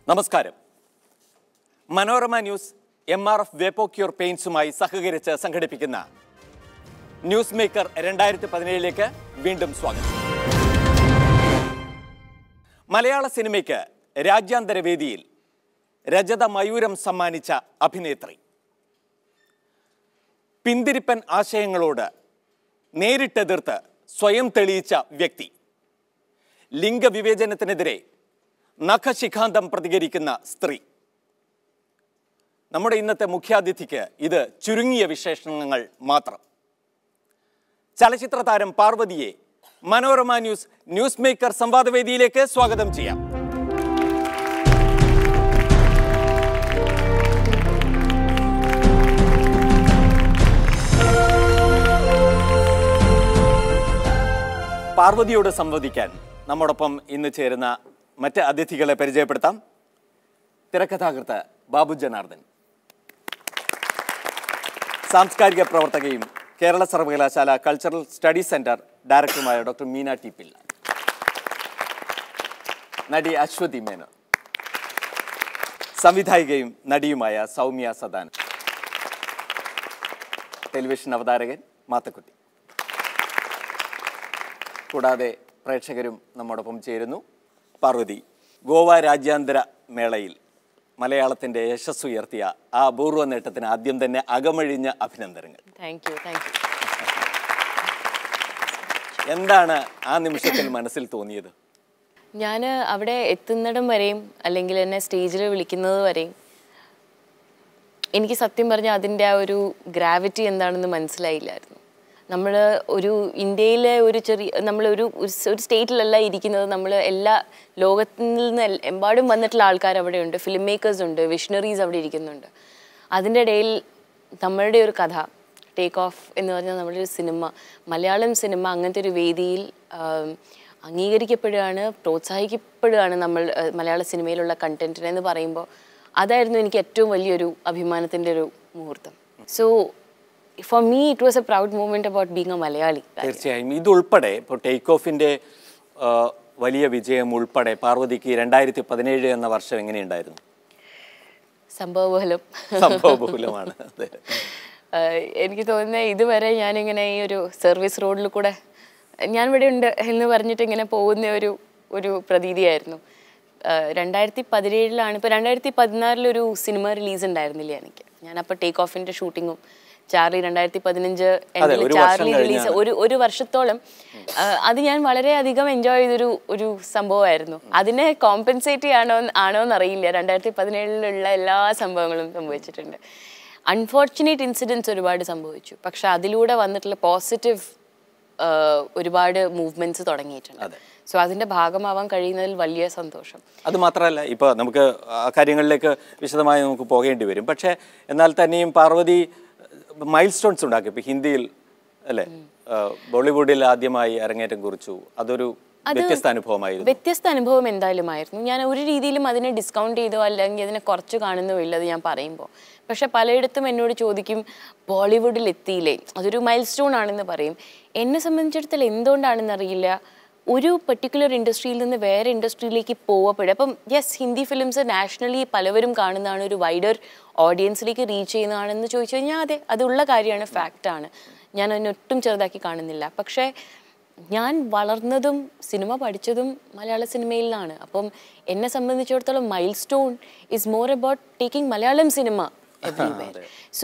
നമസ്കാരം Manorama news M R F Vapocure പെയിൻസുമായി സഹകരിച്ച് സംഘടിപ്പിക്കുന്ന ന്യൂസ് മേക്കർ രണ്ടായിരത്തി പതിനേഴിലേക്ക് വീണ്ടും സ്വാഗതം മലയാള സിനിമയ്ക്ക് രാജ്യാന്തര വേദിയിൽ രജത മയൂരം സമ്മാനിച്ച അഭിനേത്രി പിന്തിരിപ്പൻ ആശയങ്ങളോട് നേരിട്ടെതിർത്ത് സ്വയം തെളിയിച്ച വ്യക്തി ലിംഗവിവേചനത്തിനെതിരെ നഖശിഖാന്തം പ്രതികരിക്കുന്ന സ്ത്രീ നമ്മുടെ ഇന്നത്തെ മുഖ്യാതിഥിക്ക് ഇത് ചുരുങ്ങിയ വിശേഷണങ്ങൾ മാത്രം ചലച്ചിത്ര താരം പാർവതിയെ മനോരമ ന്യൂസ് ന്യൂസ് മേക്കർ സംവാദവേദിയിലേക്ക് സ്വാഗതം ചെയ്യാം പാർവതിയോട് സംവദിക്കാൻ നമ്മോടൊപ്പം ഇന്ന് ചേരുന്ന മറ്റ് അതിഥികളെ പരിചയപ്പെടുത്താം തിരക്കഥാകൃത്ത് ബാബു ജനാർദ്ദൻ സാംസ്കാരിക പ്രവർത്തകയും കേരള സർവകലാശാല കൾച്ചറൽ സ്റ്റഡീസ് സെന്റർ ഡയറക്ടറുമായ ഡോക്ടർ മീന ടി പിള്ള നടി അശ്വതി മേനോൻ സംവിധായികയും നടിയുമായ സൗമ്യ സദാൻ ടെലിവിഷൻ അവതാരകൻ മാത്തക്കുട്ടി കൂടാതെ പ്രേക്ഷകരും നമ്മോടൊപ്പം ചേരുന്നു പാർവതി ഗോവ രാജ്യാന്തര മേളയിൽ മലയാളത്തിൻ്റെ യശസ് ഉയർത്തിയ ആ അപൂർവ നേട്ടത്തിന് ആദ്യം തന്നെ അകമഴിഞ്ഞ അഭിനന്ദനങ്ങൾ താങ്ക് യു താങ്ക് യു എന്താണ് ആ നിമിഷത്തിൽ മനസ്സിൽ തോന്നിയത് ഞാൻ അവിടെ എത്തുന്നിടം വരെയും അല്ലെങ്കിൽ എന്നെ സ്റ്റേജിൽ വിളിക്കുന്നത് വരെയും എനിക്ക് സത്യം പറഞ്ഞാൽ അതിൻ്റെ ആ ഒരു ഗ്രാവിറ്റി എന്താണെന്ന് മനസ്സിലായില്ലായിരുന്നു നമ്മൾ ഒരു ഇന്ത്യയിലെ ഒരു ചെറിയ നമ്മളൊരു ഒരു സ് ഒരു സ്റ്റേറ്റിലല്ല ഇരിക്കുന്നത് നമ്മൾ എല്ലാ ലോകത്തിൽ നിന്ന് എൽ- എമ്പാടും വന്നിട്ടുള്ള ആൾക്കാർ അവിടെയുണ്ട് ഫിലിം മേക്കേഴ്സ് ഉണ്ട് വിഷണറീസ് അവിടെ ഇരിക്കുന്നുണ്ട് അതിൻ്റെ ഇടയിൽ നമ്മളുടെ ഒരു കഥ ടേക്ക് ഓഫ് എന്ന് പറഞ്ഞാൽ നമ്മുടെ ഒരു സിനിമ മലയാളം സിനിമ അങ്ങനത്തെ ഒരു വേദിയിൽ ആം, അംഗീകരിക്കപ്പെടുകയാണ് പ്രോത്സാഹിക്കപ്പെടുകയാണ് നമ്മൾ ആ, മലയാള സിനിമയിലുള്ള കണ്ടന്റിന് എന്ന് പറയുമ്പോൾ അതായിരുന്നു എനിക്ക് ഏറ്റവും വലിയൊരു അഭിമാനത്തിൻ്റെ ഒരു മുഹൂർത്തം so for me it was a proud moment about being a Malayali തീർച്ചയായും ഇതുൾപ്പെടെ ഇപ്പോൾ ടേക്ക് ഓഫിൻ്റെ വലിയ വിജയം ഉൾപ്പെടെ പാർവതിക്ക് രണ്ടായിരത്തി പതിനേഴ് എന്ന വർഷം എങ്ങനെയുണ്ടായിരുന്നു സംഭവബഹലം സംഭവബഹുലമാണ് അതെ ആഹ് എനിക്ക് തോന്നുന്നത് ഇതുവരെ ഞാനിങ്ങനെ ഈ ഒരു സർവീസ് റോഡിൽ കൂടെ ഞാൻ ഇവിടെ ഉണ്ട് എന്ന് പറഞ്ഞിട്ട് ഇങ്ങനെ പോകുന്ന ഒരു ഒരു പ്രതീതിയായിരുന്നു ആഹ് രണ്ടായിരത്തി പതിനേഴിലാണ് ഇപ്പോൾ രണ്ടായിരത്തി പതിനാറിലൊരു സിനിമ റിലീസ് ഉണ്ടായിരുന്നില്ല എനിക്ക് ഞാനപ്പോൾ ടേക്ക് ഓഫിൻ്റെ ഷൂട്ടിങ്ങും ചാർലി രണ്ടായിരത്തി പതിനഞ്ച് അതെ, ഒരു വർഷം ചാർലി റിലീസ് കഴിഞ്ഞാണ്. ഒരു ഒരു വർഷത്തോളം ആ, അത് ഞാൻ വളരെയധികം എൻജോയ് ചെയ്തൊരു ഒരു സംഭവമായിരുന്നു അതിനെ കോമ്പൻസേറ്റ് ചെയ്യാണോ ആണോ എന്നറിയില്ല രണ്ടായിരത്തി പതിനേഴിലുള്ള എല്ലാ സംഭവങ്ങളും സംഭവിച്ചിട്ടുണ്ട് അൺഫോർച്ചുനേറ്റ് ഇൻസിഡൻസ് ഒരുപാട് സംഭവിച്ചു പക്ഷെ അതിലൂടെ വന്നിട്ടുള്ള പോസിറ്റീവ് ഒരുപാട് മൂവ്മെന്റ്സ് തുടങ്ങിയിട്ടുണ്ട് സോ അതിന്റെ ഭാഗമാവാൻ കഴിയുന്നതിൽ വലിയ സന്തോഷം അത് മാത്രമല്ല ഇപ്പോൾ നമുക്ക് ആ കാര്യങ്ങളിലേക്ക് വിശദമായി നമുക്ക് പോകേണ്ടി വരും പക്ഷേ എന്നാൽ തന്നെയും പാർവതി മൈൽ സ്റ്റോൺസ് ഉണ്ടാക്കി ഇപ്പോൾ ഹിന്ദിയിൽ അല്ലേ ആ, ബോളിവുഡിൽ ആദ്യമായി അരങ്ങേറ്റം കുറിച്ചു അതൊരു വ്യത്യസ്ത അനുഭവമായിരുന്നു വ്യത്യസ്ത അനുഭവം എന്തായാലും ആയിരുന്നു ഞാൻ ഒരു രീതിയിലും അതിനെ ഡിസ്കൗണ്ട് ചെയ്തോ അല്ലെങ്കിൽ അതിനെ കുറച്ച് കാണുന്നോ ഇല്ലത് ഞാൻ പറയുമ്പോൾ പക്ഷെ പലയിടത്തും എന്നോട് ചോദിക്കും ബോളിവുഡിൽ എത്തിയില്ലേ അതൊരു മൈൽ സ്റ്റോൺ ആണെന്ന് പറയും എന്നെ സംബന്ധിച്ചിടത്തോളം എന്തുകൊണ്ടാണെന്ന് അറിയില്ല ഒരു പെർട്ടിക്കുലർ ഇൻഡസ്ട്രിയിൽ നിന്ന് വേറെ ഇൻഡസ്ട്രിയിലേക്ക് പോവപ്പെടുക അപ്പം യെസ് ഹിന്ദി ഫിലിംസ് നാഷണലി പലവരും കാണുന്നതാണ് ഒരു വൈഡർ ഓഡിയൻസിലേക്ക് റീച്ച് ചെയ്യുന്നതാണെന്ന് ചോദിച്ചു കഴിഞ്ഞാൽ അതെ അതുള്ള കാര്യമാണ് ഫാക്റ്റാണ് ഞാൻ അതിനെ ഒട്ടും ചെറുതാക്കി കാണുന്നില്ല പക്ഷേ ഞാൻ വളർന്നതും സിനിമ പഠിച്ചതും മലയാള സിനിമയിൽ നിന്നാണ് അപ്പം എന്നെ സംബന്ധിച്ചിടത്തോളം milestone is more about taking Malayalam cinema everywhere so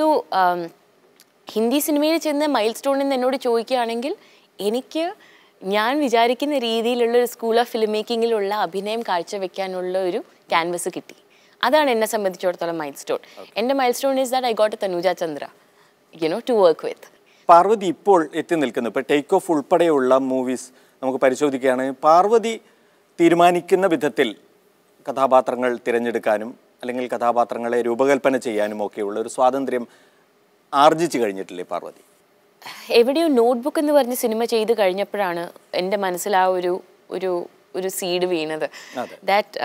Hindi സിനിമയിൽ ചെന്ന് മൈൽ സ്റ്റോൺ എന്ന് എന്നോട് ചോദിക്കുകയാണെങ്കിൽ എനിക്ക് ഞാൻ വിചാരിക്കുന്ന രീതിയിലുള്ള ഒരു സ്കൂൾ ഓഫ് ഫിലിം മേക്കിങ്ങിലുള്ള അഭിനയം കാഴ്ചവെക്കാനുള്ള ഒരു ക്യാൻവസ് കിട്ടി അതാണ് എന്നെ സംബന്ധിച്ചിടത്തോളം മൈൽ സ്റ്റോൺ എൻ്റെ milestone is that I got Tanuja Chandra you know to work with Parvathy ഇപ്പോൾ എത്തി നിൽക്കുന്നു ഇപ്പോൾ ടേക്ക് ഓഫ് ഉൾപ്പെടെയുള്ള മൂവീസ് നമുക്ക് പരിശോധിക്കുകയാണെങ്കിൽ പാർവതി തീരുമാനിക്കുന്ന വിധത്തിൽ കഥാപാത്രങ്ങൾ തിരഞ്ഞെടുക്കാനും അല്ലെങ്കിൽ കഥാപാത്രങ്ങളെ രൂപകൽപ്പന ചെയ്യാനും ഒക്കെയുള്ള ഒരു സ്വാതന്ത്ര്യം ആർജിച്ചു കഴിഞ്ഞിട്ടില്ലേ പാർവതി എവിടെയോ നോട്ട്ബുക്ക് എന്ന് പറഞ്ഞ സിനിമ ചെയ്ത് കഴിഞ്ഞപ്പോഴാണ് എൻ്റെ മനസ്സിൽ ആ ഒരു ഒരു ഒരു സീഡ് വീണത് that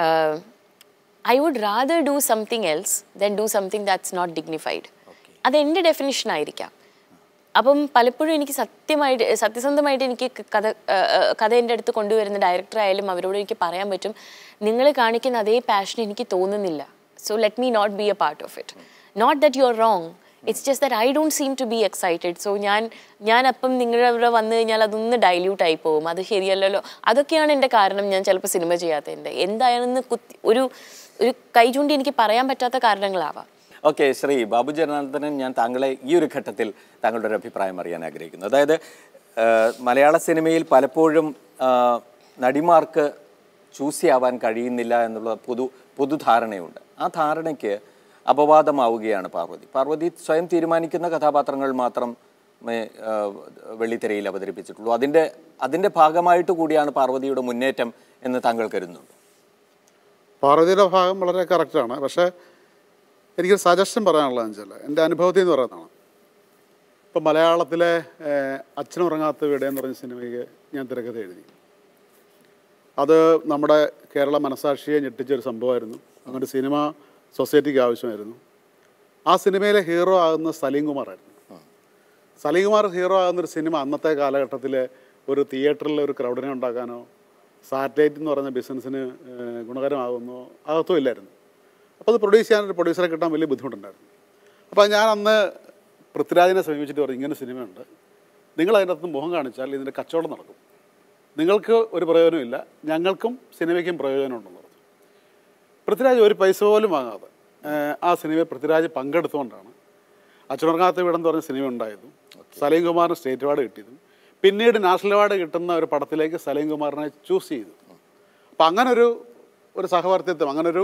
I would rather do something else than do something that's not dignified അത് എൻ്റെ ഡെഫിനിഷൻ ആയിരിക്കാം അപ്പം പലപ്പോഴും എനിക്ക് സത്യമായിട്ട് സത്യസന്ധമായിട്ട് എനിക്ക് ക- കഥ ആ, ആ, കഥ എൻ്റെ അടുത്ത് കൊണ്ടുവരുന്ന ഡയറക്ടർ ആയാലും അവരോട് എനിക്ക് പറയാൻ പറ്റും നിങ്ങൾ കാണിക്കുന്ന അതേ പാഷൻ എനിക്ക് തോന്നുന്നില്ല so let me not be a part of it not that you are wrong it's just that I don't seem to be excited so ഞാൻ ഞാൻ അപ്പം നിങ്ങളുടെ അവിടെ വന്നു കഴിഞ്ഞാൽ അതൊന്ന് ഡൈല്യൂട്ട് ആയി പോകും അത് ശരിയല്ലല്ലോ അതൊക്കെയാണ് എൻ്റെ കാരണം ഞാൻ ചിലപ്പോൾ സിനിമ ചെയ്യാത്തതിൻ്റെ എന്താണെന്ന് കുത്തി ഒരു ഒരു കൈ ചൂണ്ടി എനിക്ക് പറയാൻ പറ്റാത്ത കാരണങ്ങളാവാം ഓക്കെ ശ്രീ ബാബു ജനാർദ്ദനൻ ഞാൻ താങ്കളെ ഈ ഒരു ഘട്ടത്തിൽ താങ്കളുടെ ഒരു അഭിപ്രായം അറിയാൻ ആഗ്രഹിക്കുന്നു അതായത് ആ, മലയാള സിനിമയിൽ പലപ്പോഴും ആ, നടിമാർക്ക് ചൂസി ആവാൻ കഴിയുന്നില്ല എന്നുള്ള പൊതു പൊതുധാരണയുണ്ട് ആ ധാരണയ്ക്ക് അപവാദമാവുകയാണ് പാർവതി പാർവതി സ്വയം തീരുമാനിക്കുന്ന കഥാപാത്രങ്ങൾ മാത്രം മേ, ആ, വെള്ളിത്തിരയിൽ അവതരിപ്പിച്ചിട്ടുള്ളൂ അതിൻ്റെ അതിൻ്റെ ഭാഗമായിട്ട് കൂടിയാണ് പാർവതിയുടെ മുന്നേറ്റം എന്ന് താങ്കൾ കരുതുന്നുണ്ട് പാർവതിയുടെ ഭാഗം വളരെ കറക്റ്റാണ് പക്ഷേ എനിക്കൊരു സജഷൻ പറയാനുള്ളതെന്ന് വെച്ചാൽ എൻ്റെ അനുഭവത്തിൽ നിന്ന് പറയുന്നതാണ് ഇപ്പം മലയാളത്തിലെ ഏഹ്, അച്ഛനുറങ്ങാത്ത വീട് എന്ന് പറഞ്ഞ സിനിമയ്ക്ക് ഞാൻ തിരക്കഥ എഴുതി അത് നമ്മുടെ കേരള മനസാക്ഷിയെ ഞെട്ടിച്ചൊരു സംഭവമായിരുന്നു അങ്ങനെ സിനിമ സൊസൈറ്റിക്ക് ആവശ്യമായിരുന്നു ആ സിനിമയിലെ ഹീറോ ആകുന്ന സലീം കുമാറായിരുന്നു സലീം കുമാർ ഹീറോ ആകുന്നൊരു സിനിമ അന്നത്തെ കാലഘട്ടത്തിൽ ഒരു തിയേറ്ററിൽ ഒരു ക്രൗഡിനെ ഉണ്ടാക്കാനോ സാറ്റലൈറ്റ് എന്ന് പറയുന്ന ബിസിനസ്സിന് ഏഹ്, ഗുണകരമാകുന്നോ അകത്തും ഇല്ലായിരുന്നു അപ്പോൾ അത് പ്രൊഡ്യൂസ് ചെയ്യാൻ ഒരു പ്രൊഡ്യൂസറെ കിട്ടാൻ വലിയ ബുദ്ധിമുട്ടുണ്ടായിരുന്നു അപ്പോൾ ഞാൻ അന്ന് പൃഥ്വിരാജിനെ സമീപിച്ചിട്ട് പറഞ്ഞു ഇങ്ങനെ സിനിമയുണ്ട് നിങ്ങൾ അതിൻ്റെ അകത്ത് മുഖം കാണിച്ചാൽ ഇതിൻ്റെ കച്ചവടം നടക്കും നിങ്ങൾക്ക് ഒരു പ്രയോജനമില്ല ഞങ്ങൾക്കും സിനിമയ്ക്കും പ്രയോജനമുണ്ടെന്ന് പറഞ്ഞു പൃഥ്വിരാജ് ഒരു പൈസ പോലും വാങ്ങാതെ ഏഹ്, ആ സിനിമയിൽ പൃഥ്വിരാജ് പങ്കെടുത്തുകൊണ്ടാണ് അച്ഛനുറങ്ങാത്ത വീടെന്ന് പറഞ്ഞ സിനിമ ഉണ്ടായതും സലീം കുമാറിന് സ്റ്റേറ്റ് അവാർഡ് കിട്ടിയതും പിന്നീട് നാഷണൽ അവാർഡ് കിട്ടുന്ന ഒരു പടത്തിലേക്ക് സലീം കുമാറിനെ ചൂസ് ചെയ്തു അപ്പം അങ്ങനൊരു ഒരു സഹവർത്തിത്വം അങ്ങനൊരു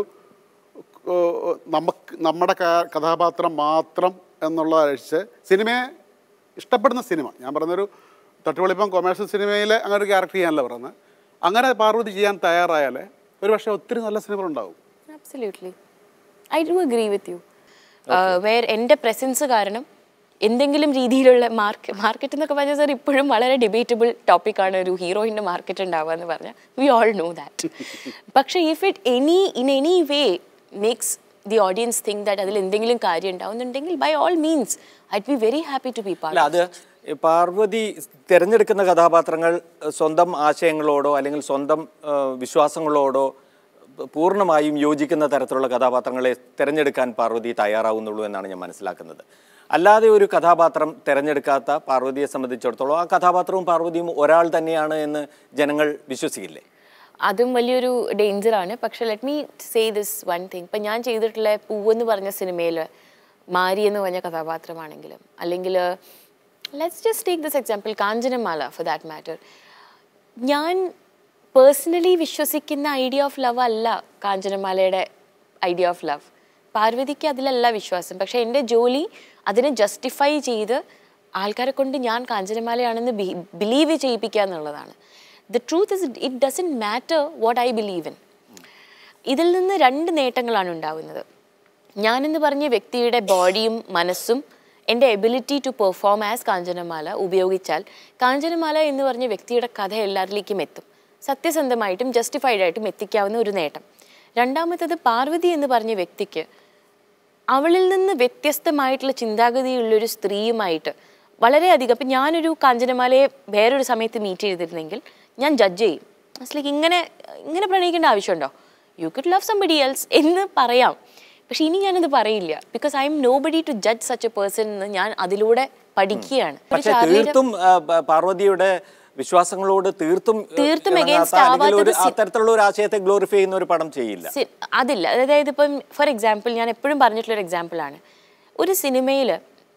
ഏഹ്, നമുക്ക് നമ്മുടെ ക- കഥാപാത്രം മാത്രം എന്നുള്ള അഴിച്ച് സിനിമയെ ഇഷ്ടപ്പെടുന്ന സിനിമ ഞാൻ പറഞ്ഞൊരു തട്ടുപൊളിപ്പം കൊമേഴ്ഷ്യൽ സിനിമയിൽ അങ്ങനെ ഒരു ക്യാരക്ടർ ചെയ്യാനല്ല പറയുന്നത് അങ്ങനെ പാർവതി ചെയ്യാൻ തയ്യാറായാൽ ഒരു പക്ഷേ ഒത്തിരി നല്ല സിനിമകൾ ഉണ്ടാവും Absolutely. I do agree with you. Where എൻ്റെ പ്രസൻസ് കാരണം എന്തെങ്കിലും രീതിയിലുള്ള മാർക്ക് മാർക്കറ്റ് എന്നൊക്കെ പറഞ്ഞാൽ സാർ ഇപ്പോഴും വളരെ ഡിബേറ്റബിൾ ടോപ്പിക്കാണ് ഒരു ഹീറോയിൻ്റെ മാർക്കറ്റ് ഉണ്ടാവുക എന്ന് പറഞ്ഞാൽ വി ഓൾ നോ ദാറ്റ് പക്ഷേ if it any in any way makes the audience think that അതിൽ എന്തെങ്കിലും കാര്യം ഉണ്ടാവുന്നുണ്ടെങ്കിൽ by all means I be very happy to be അല്ല പാർട്ട് അത് ഈ പാർവതി തിരഞ്ഞെടുക്കുന്ന കഥാപാത്രങ്ങൾ ഏഹ്, സ്വന്തം ആശയങ്ങളോടോ അല്ലെങ്കിൽ സ്വന്തം ഏഹ്, വിശ്വാസങ്ങളോടോ പൂർണ്ണമായും യോജിക്കുന്ന തരത്തിലുള്ള കഥാപാത്രങ്ങളെ തിരഞ്ഞെടുക്കാൻ പാർവതി തയ്യാറാവുന്നുള്ളൂ എന്നാണ് ഞാൻ മനസ്സിലാക്കുന്നത് അല്ലാതെ ഒരു കഥാപാത്രം തിരഞ്ഞെടുക്കാത്ത പാർവതിയെ സംബന്ധിച്ചിടത്തോളം ആ കഥാപാത്രവും പാർവതിയും ഒരാൾ തന്നെയാണ് എന്ന് ജനങ്ങൾ വിശ്വസിക്കില്ലേ അതും വലിയൊരു ഡേഞ്ചറാണ് പക്ഷെ let me say this one thing ഇപ്പം ഞാൻ ചെയ്തിട്ടുള്ള പൂവെന്ന് പറഞ്ഞ സിനിമയിൽ മാരി എന്ന് പറഞ്ഞ കഥാപാത്രമാണെങ്കിലും അല്ലെങ്കിൽ let's just take this example Kanchanamala for that matter ഞാൻ പേഴ്സണലി വിശ്വസിക്കുന്ന ഐഡിയ ഓഫ് ലവ് അല്ല കാഞ്ചനമാലയുടെ ഐഡിയ ഓഫ് ലവ് പാർവതിക്ക് അതിലല്ല വിശ്വാസം പക്ഷേ എൻ്റെ ജോലി അതിനെ ജസ്റ്റിഫൈ ചെയ്ത് ആൾക്കാരെ കൊണ്ട് ഞാൻ കാഞ്ചനമാലയാണെന്ന് ബിലീവ് ചെയ്യിപ്പിക്കുക എന്നുള്ളതാണ് the truth is it doesn't matter what I believe in ഇതിൽ നിന്ന് രണ്ട് നേട്ടങ്ങളാണ് ഉണ്ടാവുന്നത് ഞാനെന്ന് പറഞ്ഞ വ്യക്തിയുടെ ബോഡിയും മനസ്സും എൻ്റെ ability to perform as Kanchanamala ഉപയോഗിച്ചാൽ കാഞ്ചനമാല എന്ന് പറഞ്ഞ വ്യക്തിയുടെ കഥ എല്ലാവരിലേക്കും എത്തും സത്യസന്ധമായിട്ടും ജസ്റ്റിഫൈഡ് ആയിട്ടും എത്തിക്കാവുന്ന ഒരു നേട്ടം രണ്ടാമത്തത് പാർവതി എന്ന് പറഞ്ഞ വ്യക്തിക്ക് അവളിൽ നിന്ന് വ്യത്യസ്തമായിട്ടുള്ള ചിന്താഗതിയുള്ളൊരു സ്ത്രീയുമായിട്ട് വളരെയധികം ഇപ്പം ഞാനൊരു കാഞ്ചനമാലയെ വേറൊരു സമയത്ത് മീറ്റ് ചെയ്തിരുന്നെങ്കിൽ ഞാൻ ജഡ്ജ് ചെയ്യും ഇറ്റ്സ് ലൈക്ക് ഇങ്ങനെ ഇങ്ങനെ പ്രണയിക്കേണ്ട ആവശ്യമുണ്ടോ you could love somebody else എന്ന് പറയാം പക്ഷെ ഇനി ഞാനത് പറയില്ല because I'm nobody to judge such a person എന്ന് ഞാൻ അതിലൂടെ പഠിക്കുകയാണ് ഒരു പക്ഷെ ശാരീരം- തീർത്തും ആ, പ- പാർവതിയുടെ വിശ്വാസങ്ങളോട് തീർത്തും ഏഹ്, തീർത്തും ഇണങ്ങാത്ത against അല്ലെങ്കിൽ ഒരു ആവാത്തത് സി- അത്തരത്തിലുള്ള ഒരു ആശയത്തെ ഗ്ലോറിഫൈ ചെയ്യുന്ന ഒരു പടം ചെയ്യില്ല സി- അതില്ല അതായത് ഇപ്പം ഫോർ എക്സാമ്പിൾ ഞാൻ എപ്പോഴും പറഞ്ഞിട്ടുള്ളൊരു എക്സാമ്പിളാണ് ഒരു സിനിമയിൽ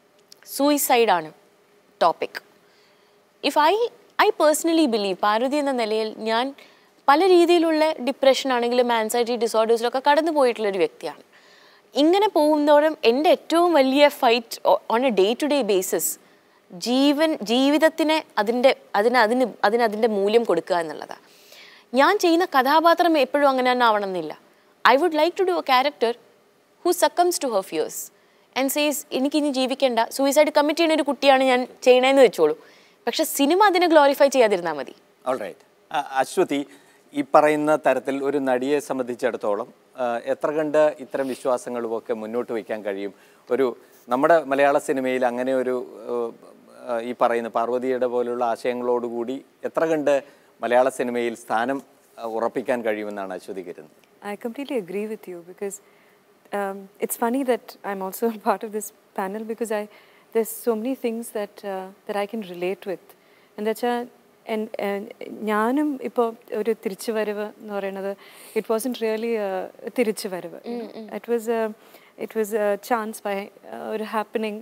സൂയിസൈഡാണ് topic if I I personally believe Parvathy എന്ന നിലയിൽ ഞാൻ പല രീതിയിലുള്ള ഡിപ്രഷൻ ആണെങ്കിലും ആൻസൈറ്റി ഡിസോർഡേഴ്സിലൊക്കെ കടന്നു പോയിട്ടുള്ള ഒരു വ്യക്തിയാണ് ഇങ്ങനെ പോകുന്നതോറും എൻ്റെ ഏറ്റവും വലിയ fight on a day to day basis ജീവൻ ജീവിതത്തിനെ അതിൻ്റെ അതിന് അതിന് അതിന് അതിൻ്റെ മൂല്യം കൊടുക്കുക എന്നുള്ളതാണ് ഞാൻ ചെയ്യുന്ന കഥാപാത്രം എപ്പോഴും അങ്ങനെ തന്നെ ആവണം എന്നില്ല I would like to do a character who succumbs to her fears and says എനിക്കിനി ജീവിക്കേണ്ട സൂയിസൈഡ് കമ്മിറ്റ് ചെയ്യുന്ന ഒരു കുട്ടിയാണ് ഞാൻ ചെയ്യണതെന്ന് വെച്ചോളൂ പക്ഷെ സിനിമ അതിനെ ഗ്ലോറിഫൈ ചെയ്യാതിരുന്നാൽ മതി ഓൾറൈറ്റ് അശ്വതി ഈ പറയുന്ന തരത്തിൽ ഒരു നടിയെ സംബന്ധിച്ചിടത്തോളം ആ, എത്ര കണ്ട് ഇത്തരം വിശ്വാസങ്ങളും ഒക്കെ മുന്നോട്ട് വയ്ക്കാൻ കഴിയും ഒരു നമ്മുടെ മലയാള സിനിമയിൽ അങ്ങനെ ഒരു ആ, ആ, ആ, ഈ പറയുന്ന പാർവതിയുടെ പോലുള്ള ആശയങ്ങളോടുകൂടി എത്ര കണ്ട് മലയാള സിനിമയിൽ സ്ഥാനം ആ, ഉറപ്പിക്കാൻ കഴിയുമെന്നാണ് അശ്വതി കരുതുന്നത് I completely agree with you because um, it's funny that I'm also a part of this panel because I there's so many things that uh, that I can relate with. And that's a and, and ഞാനും ഇപ്പോൾ ഒരു തിരിച്ചു വരവ് എന്ന് പറയുന്നത് it Vasan really തിരിച്ചു വരവ് it was it was chance by ഒരു ഹാപ്പനിങ്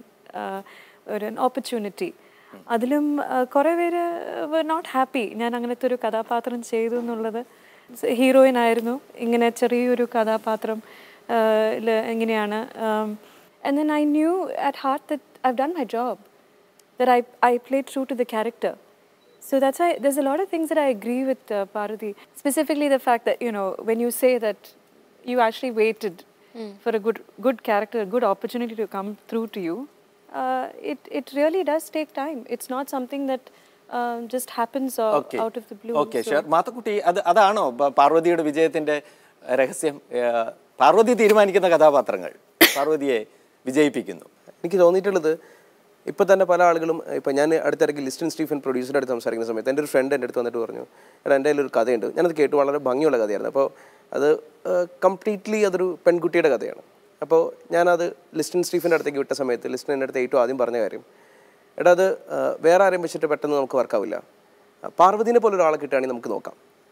ഒരു ഓപ്പർച്യൂണിറ്റി അതിലും കുറേ പേര് നോട്ട് ഹാപ്പി ഞാൻ അങ്ങനത്തെ ഒരു കഥാപാത്രം ചെയ്തു എന്നുള്ളത് ഹീറോയിൻ ആയിരുന്നു ഇങ്ങനെ ചെറിയൊരു കഥാപാത്രം ആ, ല് എങ്ങനെയാണ് and then I knew at heart that I done my job that I, I played true to the character. So that's why there's a lot of things that I agree with uh, Parvati. Specifically, the fact that, you know, when you say that you actually waited for a good, good character, a good opportunity to come through to you, uh, it, it really does take time. It's not something that um, just happens uh, okay out of the blue. Okay So- sure Mathukutty അത് അതാണോ പ- പാർവതിയുടെ വിജയത്തിന്റെ രഹസ്യം ഏ, പാർവതി തീരുമാനിക്കുന്ന കഥാപാത്രങ്ങൾ പാർവതിയെ വിജയിപ്പിക്കുന്നു എനിക്ക് തോന്നിയിട്ടുള്ളത് ഇപ്പോൾ തന്നെ പല ആളുകളും ഇപ്പോൾ ഞാൻ അടുത്തിടയ്ക്ക് ലിസ്റ്റൻ സ്റ്റീഫൻ പ്രൊഡ്യൂസറുടെ അടുത്ത് സംസാരിക്കുന്ന സമയത്ത് എൻ്റെ ഒരു ഫ്രണ്ട് എൻ്റെ അടുത്ത് വന്നിട്ട് പറഞ്ഞു എടാ എൻ്റെ കയ്യിൽ ഒരു കഥയുണ്ട് ഞാനത് കേട്ടു വളരെ ഭംഗിയുള്ള കഥയായിരുന്നു അപ്പോൾ അത് കംപ്ലീറ്റ്ലി അതൊരു പെൺകുട്ടിയുടെ കഥയാണ് അപ്പോൾ ഞാനത് ലിസ്റ്റൻ സ്റ്റീഫൻ്റെ അടുത്തേക്ക് വിട്ട സമയത്ത് ലിസ്റ്റൻ എൻ്റെ അടുത്ത് ഏറ്റവും ആദ്യം പറഞ്ഞ കാര്യം എടാ അത് ആ, വേറെ ആരെയും വെച്ചിട്ട് പെട്ടെന്ന് നമുക്ക് വർക്കാവില്ല പാർവതിനെ പോലെ ഒരാളെ കിട്ടുകയാണെങ്കിൽ നമുക്ക് നോക്കാം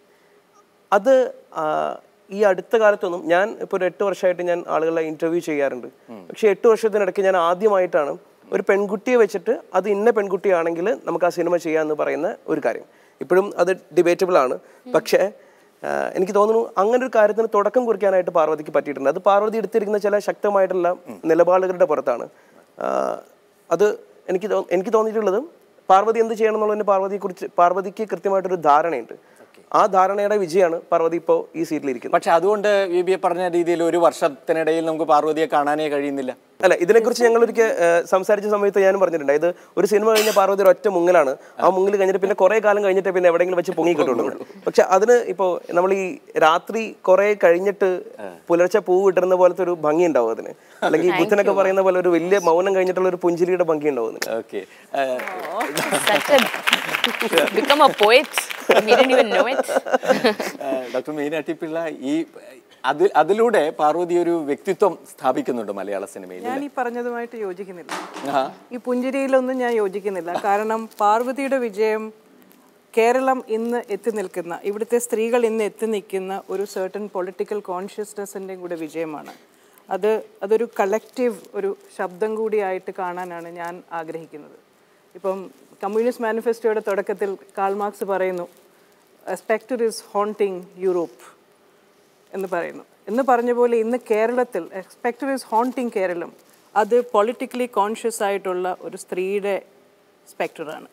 അത് ആ, ഈ അടുത്ത കാലത്തൊന്നും ഞാൻ ഇപ്പോൾ ഒരു എട്ട് വർഷമായിട്ട് ഞാൻ ആളുകളെ ഇന്റർവ്യൂ ചെയ്യാറുണ്ട് പക്ഷേ എട്ട് വർഷത്തിനിടയ്ക്ക് ഞാൻ ആദ്യമായിട്ടാണ് ഒരു പെൺകുട്ടിയെ വെച്ചിട്ട് അത് ഇന്ന പെൺകുട്ടിയാണെങ്കിൽ നമുക്ക് ആ സിനിമ ചെയ്യാമെന്ന് പറയുന്ന ഒരു കാര്യം ഇപ്പോഴും അത് ഡിബേറ്റബിൾ ആണ് പക്ഷേ ആ, എനിക്ക് തോന്നുന്നു അങ്ങനെ ഒരു കാര്യത്തിന് തുടക്കം കുറിക്കാനായിട്ട് പാർവതിക്ക് പറ്റിയിട്ടുണ്ട് അത് പാർവതി എടുത്തിരിക്കുന്ന ചില ശക്തമായിട്ടുള്ള നിലപാടുകളുടെ പുറത്താണ് ആ, അത് എനിക്ക് തോ- എനിക്ക് തോന്നിയിട്ടുള്ളത് പാർവതി എന്ത് ചെയ്യണം എന്നുള്ളതിന് പാർവതിയെ കുറിച്ച് പാർവതിക്ക് കൃത്യമായിട്ടൊരു ധാരണയുണ്ട് ആ ധാരണയുടെ വിജയമാണ് പാർവതി ഇപ്പോൾ ഈ സീറ്റിലിരിക്കുന്നത് പക്ഷെ അതുകൊണ്ട് വി ബി എ പറഞ്ഞ രീതിയിൽ ഒരു വർഷത്തിനിടയിൽ നമുക്ക് പാർവതിയെ കാണാനേ കഴിയുന്നില്ല അല്ല ഇതിനെക്കുറിച്ച് ഞങ്ങൾ ഒരിക്കൽ സംസാരിച്ച സമയത്ത് ഞാനും പറഞ്ഞിട്ടുണ്ട് ഇത് ഒരു സിനിമ കഴിഞ്ഞ പാർവതി ഒരു ഒറ്റ മുങ്ങലാണ് ആ മുങ്ങിൽ കഴിഞ്ഞിട്ട് പിന്നെ കുറെ കാലം കഴിഞ്ഞിട്ട് പിന്നെ എവിടെയെങ്കിലും വെച്ച് പൊങ്ങി കിട്ടുള്ളൂ പക്ഷെ അതിന് ഇപ്പോൾ നമ്മൾ ഈ രാത്രി കുറെ കഴിഞ്ഞിട്ട് പുലർച്ചെ പൂ വിട്ടുന്ന പോലത്തെ ഒരു ഭംഗി ഉണ്ടാവും അതിന് അല്ലെങ്കിൽ ബുദ്ധനൊക്കെ പറയുന്ന പോലെ ഒരു വലിയ മൗനം കഴിഞ്ഞിട്ടുള്ള ഒരു പുഞ്ചിരിയുടെ ഭംഗി ഉണ്ടാവും അതിന് okay Such a become a poet. You didn't even know it. Doctor Meena T Pillai ഈ അതിൽ അതിലൂടെ പാർവതി ഒരു വ്യക്തിത്വം സ്ഥാപിക്കുന്നുണ്ട് മലയാള സിനിമയിൽ ഞാൻ ഈ പറഞ്ഞതുമായിട്ട് യോജിക്കുന്നില്ല ആ ഈ പുഞ്ചിരിയിലൊന്നും ഞാൻ യോജിക്കുന്നില്ല കാരണം പാർവതിയുടെ വിജയം കേരളം ഇന്ന് എത്തി നിൽക്കുന്ന ഇവിടുത്തെ സ്ത്രീകൾ ഇന്ന് എത്തി നിൽക്കുന്ന ഒരു സർട്ടൻ പൊളിറ്റിക്കൽ കോൺഷ്യസ്നെസ്സിൻ്റെയും കൂടെ വിജയമാണ് അത് അതൊരു കളക്റ്റീവ് ഒരു ശബ്ദം കൂടിയായിട്ട് കാണാനാണ് ഞാൻ ആഗ്രഹിക്കുന്നത് ഇപ്പം കമ്മ്യൂണിസ്റ്റ് മാനിഫെസ്റ്റോയുടെ തുടക്കത്തിൽ കാൾ മാർക്സ് പറയുന്നു സ്പെക്ടർ ഇസ് ഹോണ്ടിങ് യൂറോപ്പ് എന്ന് പറയുന്നു എന്ന് പറഞ്ഞ പോലെ ഇന്ന് കേരളത്തിൽ എക്സ്പെക്ടർ ഇസ് ഹോണ്ടിങ് കേരളം അത് പൊളിറ്റിക്കലി കോൺഷ്യസ് ആയിട്ടുള്ള ഒരു സ്ത്രീയുടെ സ്പെക്ടറാണ്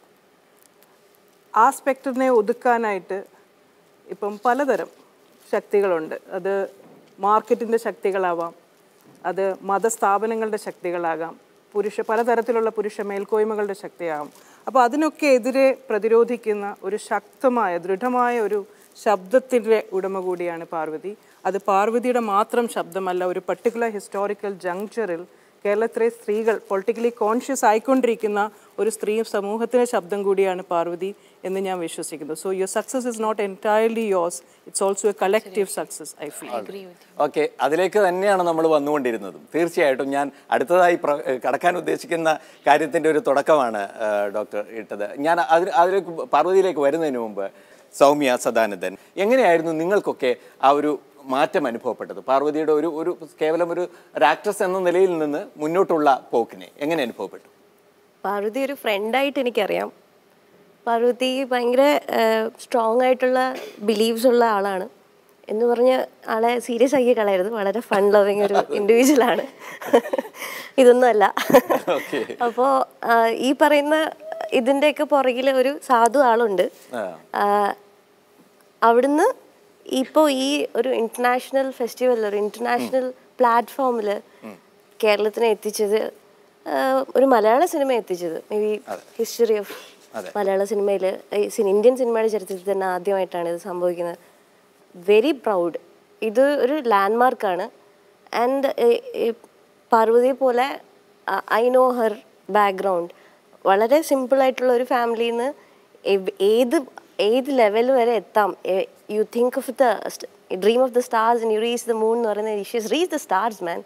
ആ സ്പെക്ടറിനെ ഒതുക്കാനായിട്ട് ഇപ്പം പലതരം ശക്തികളുണ്ട് അത് മാർക്കറ്റിൻ്റെ ശക്തികളാവാം അത് മതസ്ഥാപനങ്ങളുടെ ശക്തികളാകാം പുരുഷ പലതരത്തിലുള്ള പുരുഷ മേൽക്കോയ്മകളുടെ ശക്തിയാകാം അപ്പോൾ അതിനൊക്കെ എതിരെ പ്രതിരോധിക്കുന്ന ഒരു ശക്തമായ ദൃഢമായ ഒരു ശബ്ദത്തിൻ്റെ ഉടമ കൂടിയാണ് പാർവതി അത് പാർവതിയുടെ മാത്രം ശബ്ദമല്ല ഒരു പർട്ടിക്കുലർ ഹിസ്റ്റോറിക്കൽ ജങ്ചറിൽ കേരളത്തിലെ സ്ത്രീകൾ പൊളിറ്റിക്കലി കോൺഷ്യസ് ആയിക്കൊണ്ടിരിക്കുന്ന ഒരു സ്ത്രീ സമൂഹത്തിൻ്റെ ശബ്ദം കൂടിയാണ് പാർവതി എന്ന് ഞാൻ വിശ്വസിക്കുന്നു so your success is not entirely yours it's also a collective success I feel okay അതിലേക്ക് തന്നെയാണ് നമ്മൾ വന്നുകൊണ്ടിരുന്നതും തീർച്ചയായിട്ടും ഞാൻ അടുത്തതായി പ്ര കടക്കാൻ ഉദ്ദേശിക്കുന്ന കാര്യത്തിൻ്റെ ഒരു തുടക്കമാണ് ആ, ഡോക്ടർ ഇട്ടത് ഞാൻ അതിൽ അതിലേക്ക് പാർവതിയിലേക്ക് വരുന്നതിന് മുമ്പ് സൗമ്യ സദാനന്ദൻ എങ്ങനെയായിരുന്നു നിങ്ങൾക്കൊക്കെ ആ ഒരു മാറ്റം അനുഭവപ്പെട്ടത് പാർവതിയുടെ ഒരു ഒരു കേവലം ഒരു ഒരു ആക്ട്രസ് എന്ന നിലയിൽ നിന്ന് മുന്നോട്ടുള്ള പോക്കിനെ എങ്ങനെ അനുഭവപ്പെട്ടു പാർവതി ഒരു ഫ്രണ്ടായിട്ട് എനിക്കറിയാം പാർവതി ഭയങ്കര സ്ട്രോങ് ആയിട്ടുള്ള ബിലീവ്സ് ഉള്ള ആളാണ് എന്ന് പറഞ്ഞ് ആളെ സീരിയസ് ആക്കി കളയരുത് വളരെ ഫൺ ലവിങ് ഒരു ഇൻഡിവിജ്വൽ ആണ് ഇതൊന്നുമല്ല അപ്പോൾ ഈ പറയുന്ന ഇതിൻ്റെയൊക്കെ പുറകിൽ ഒരു സാധു ആളുണ്ട് ആ, അവിടുന്ന് ഇപ്പോൾ ഈ ഒരു ഇന്റർനാഷണൽ ഫെസ്റ്റിവൽ ഒരു ഇന്റർനാഷണൽ പ്ലാറ്റ്ഫോമിൽ കേരളത്തിനെ എത്തിച്ചത് ആ, ഒരു മലയാള സിനിമ എത്തിച്ചത് മേ ബി ഹിസ്റ്ററി ഓഫ് മലയാള സിനിമയിൽ ഇന്ത്യൻ സിനിമയുടെ ചരിത്രത്തിൽ തന്നെ ആദ്യമായിട്ടാണ് ഇത് സംഭവിക്കുന്നത് വെരി പ്രൗഡ് ഇത് ഒരു ലാൻഡ്മാർക്കാണ് ആൻഡ് പാർവതി പോലെ ഐ നോ ഹർ ബാക്ക്ഗ്രൗണ്ട് വളരെ സിമ്പിളായിട്ടുള്ള ഒരു ഫാമിലിയിൽ നിന്ന് ഏത് ഏത് ലെവൽ വരെ എത്താം you think of the dream of the stars you reach the moon എന്ന് പറയുന്നത് she's reach the stars man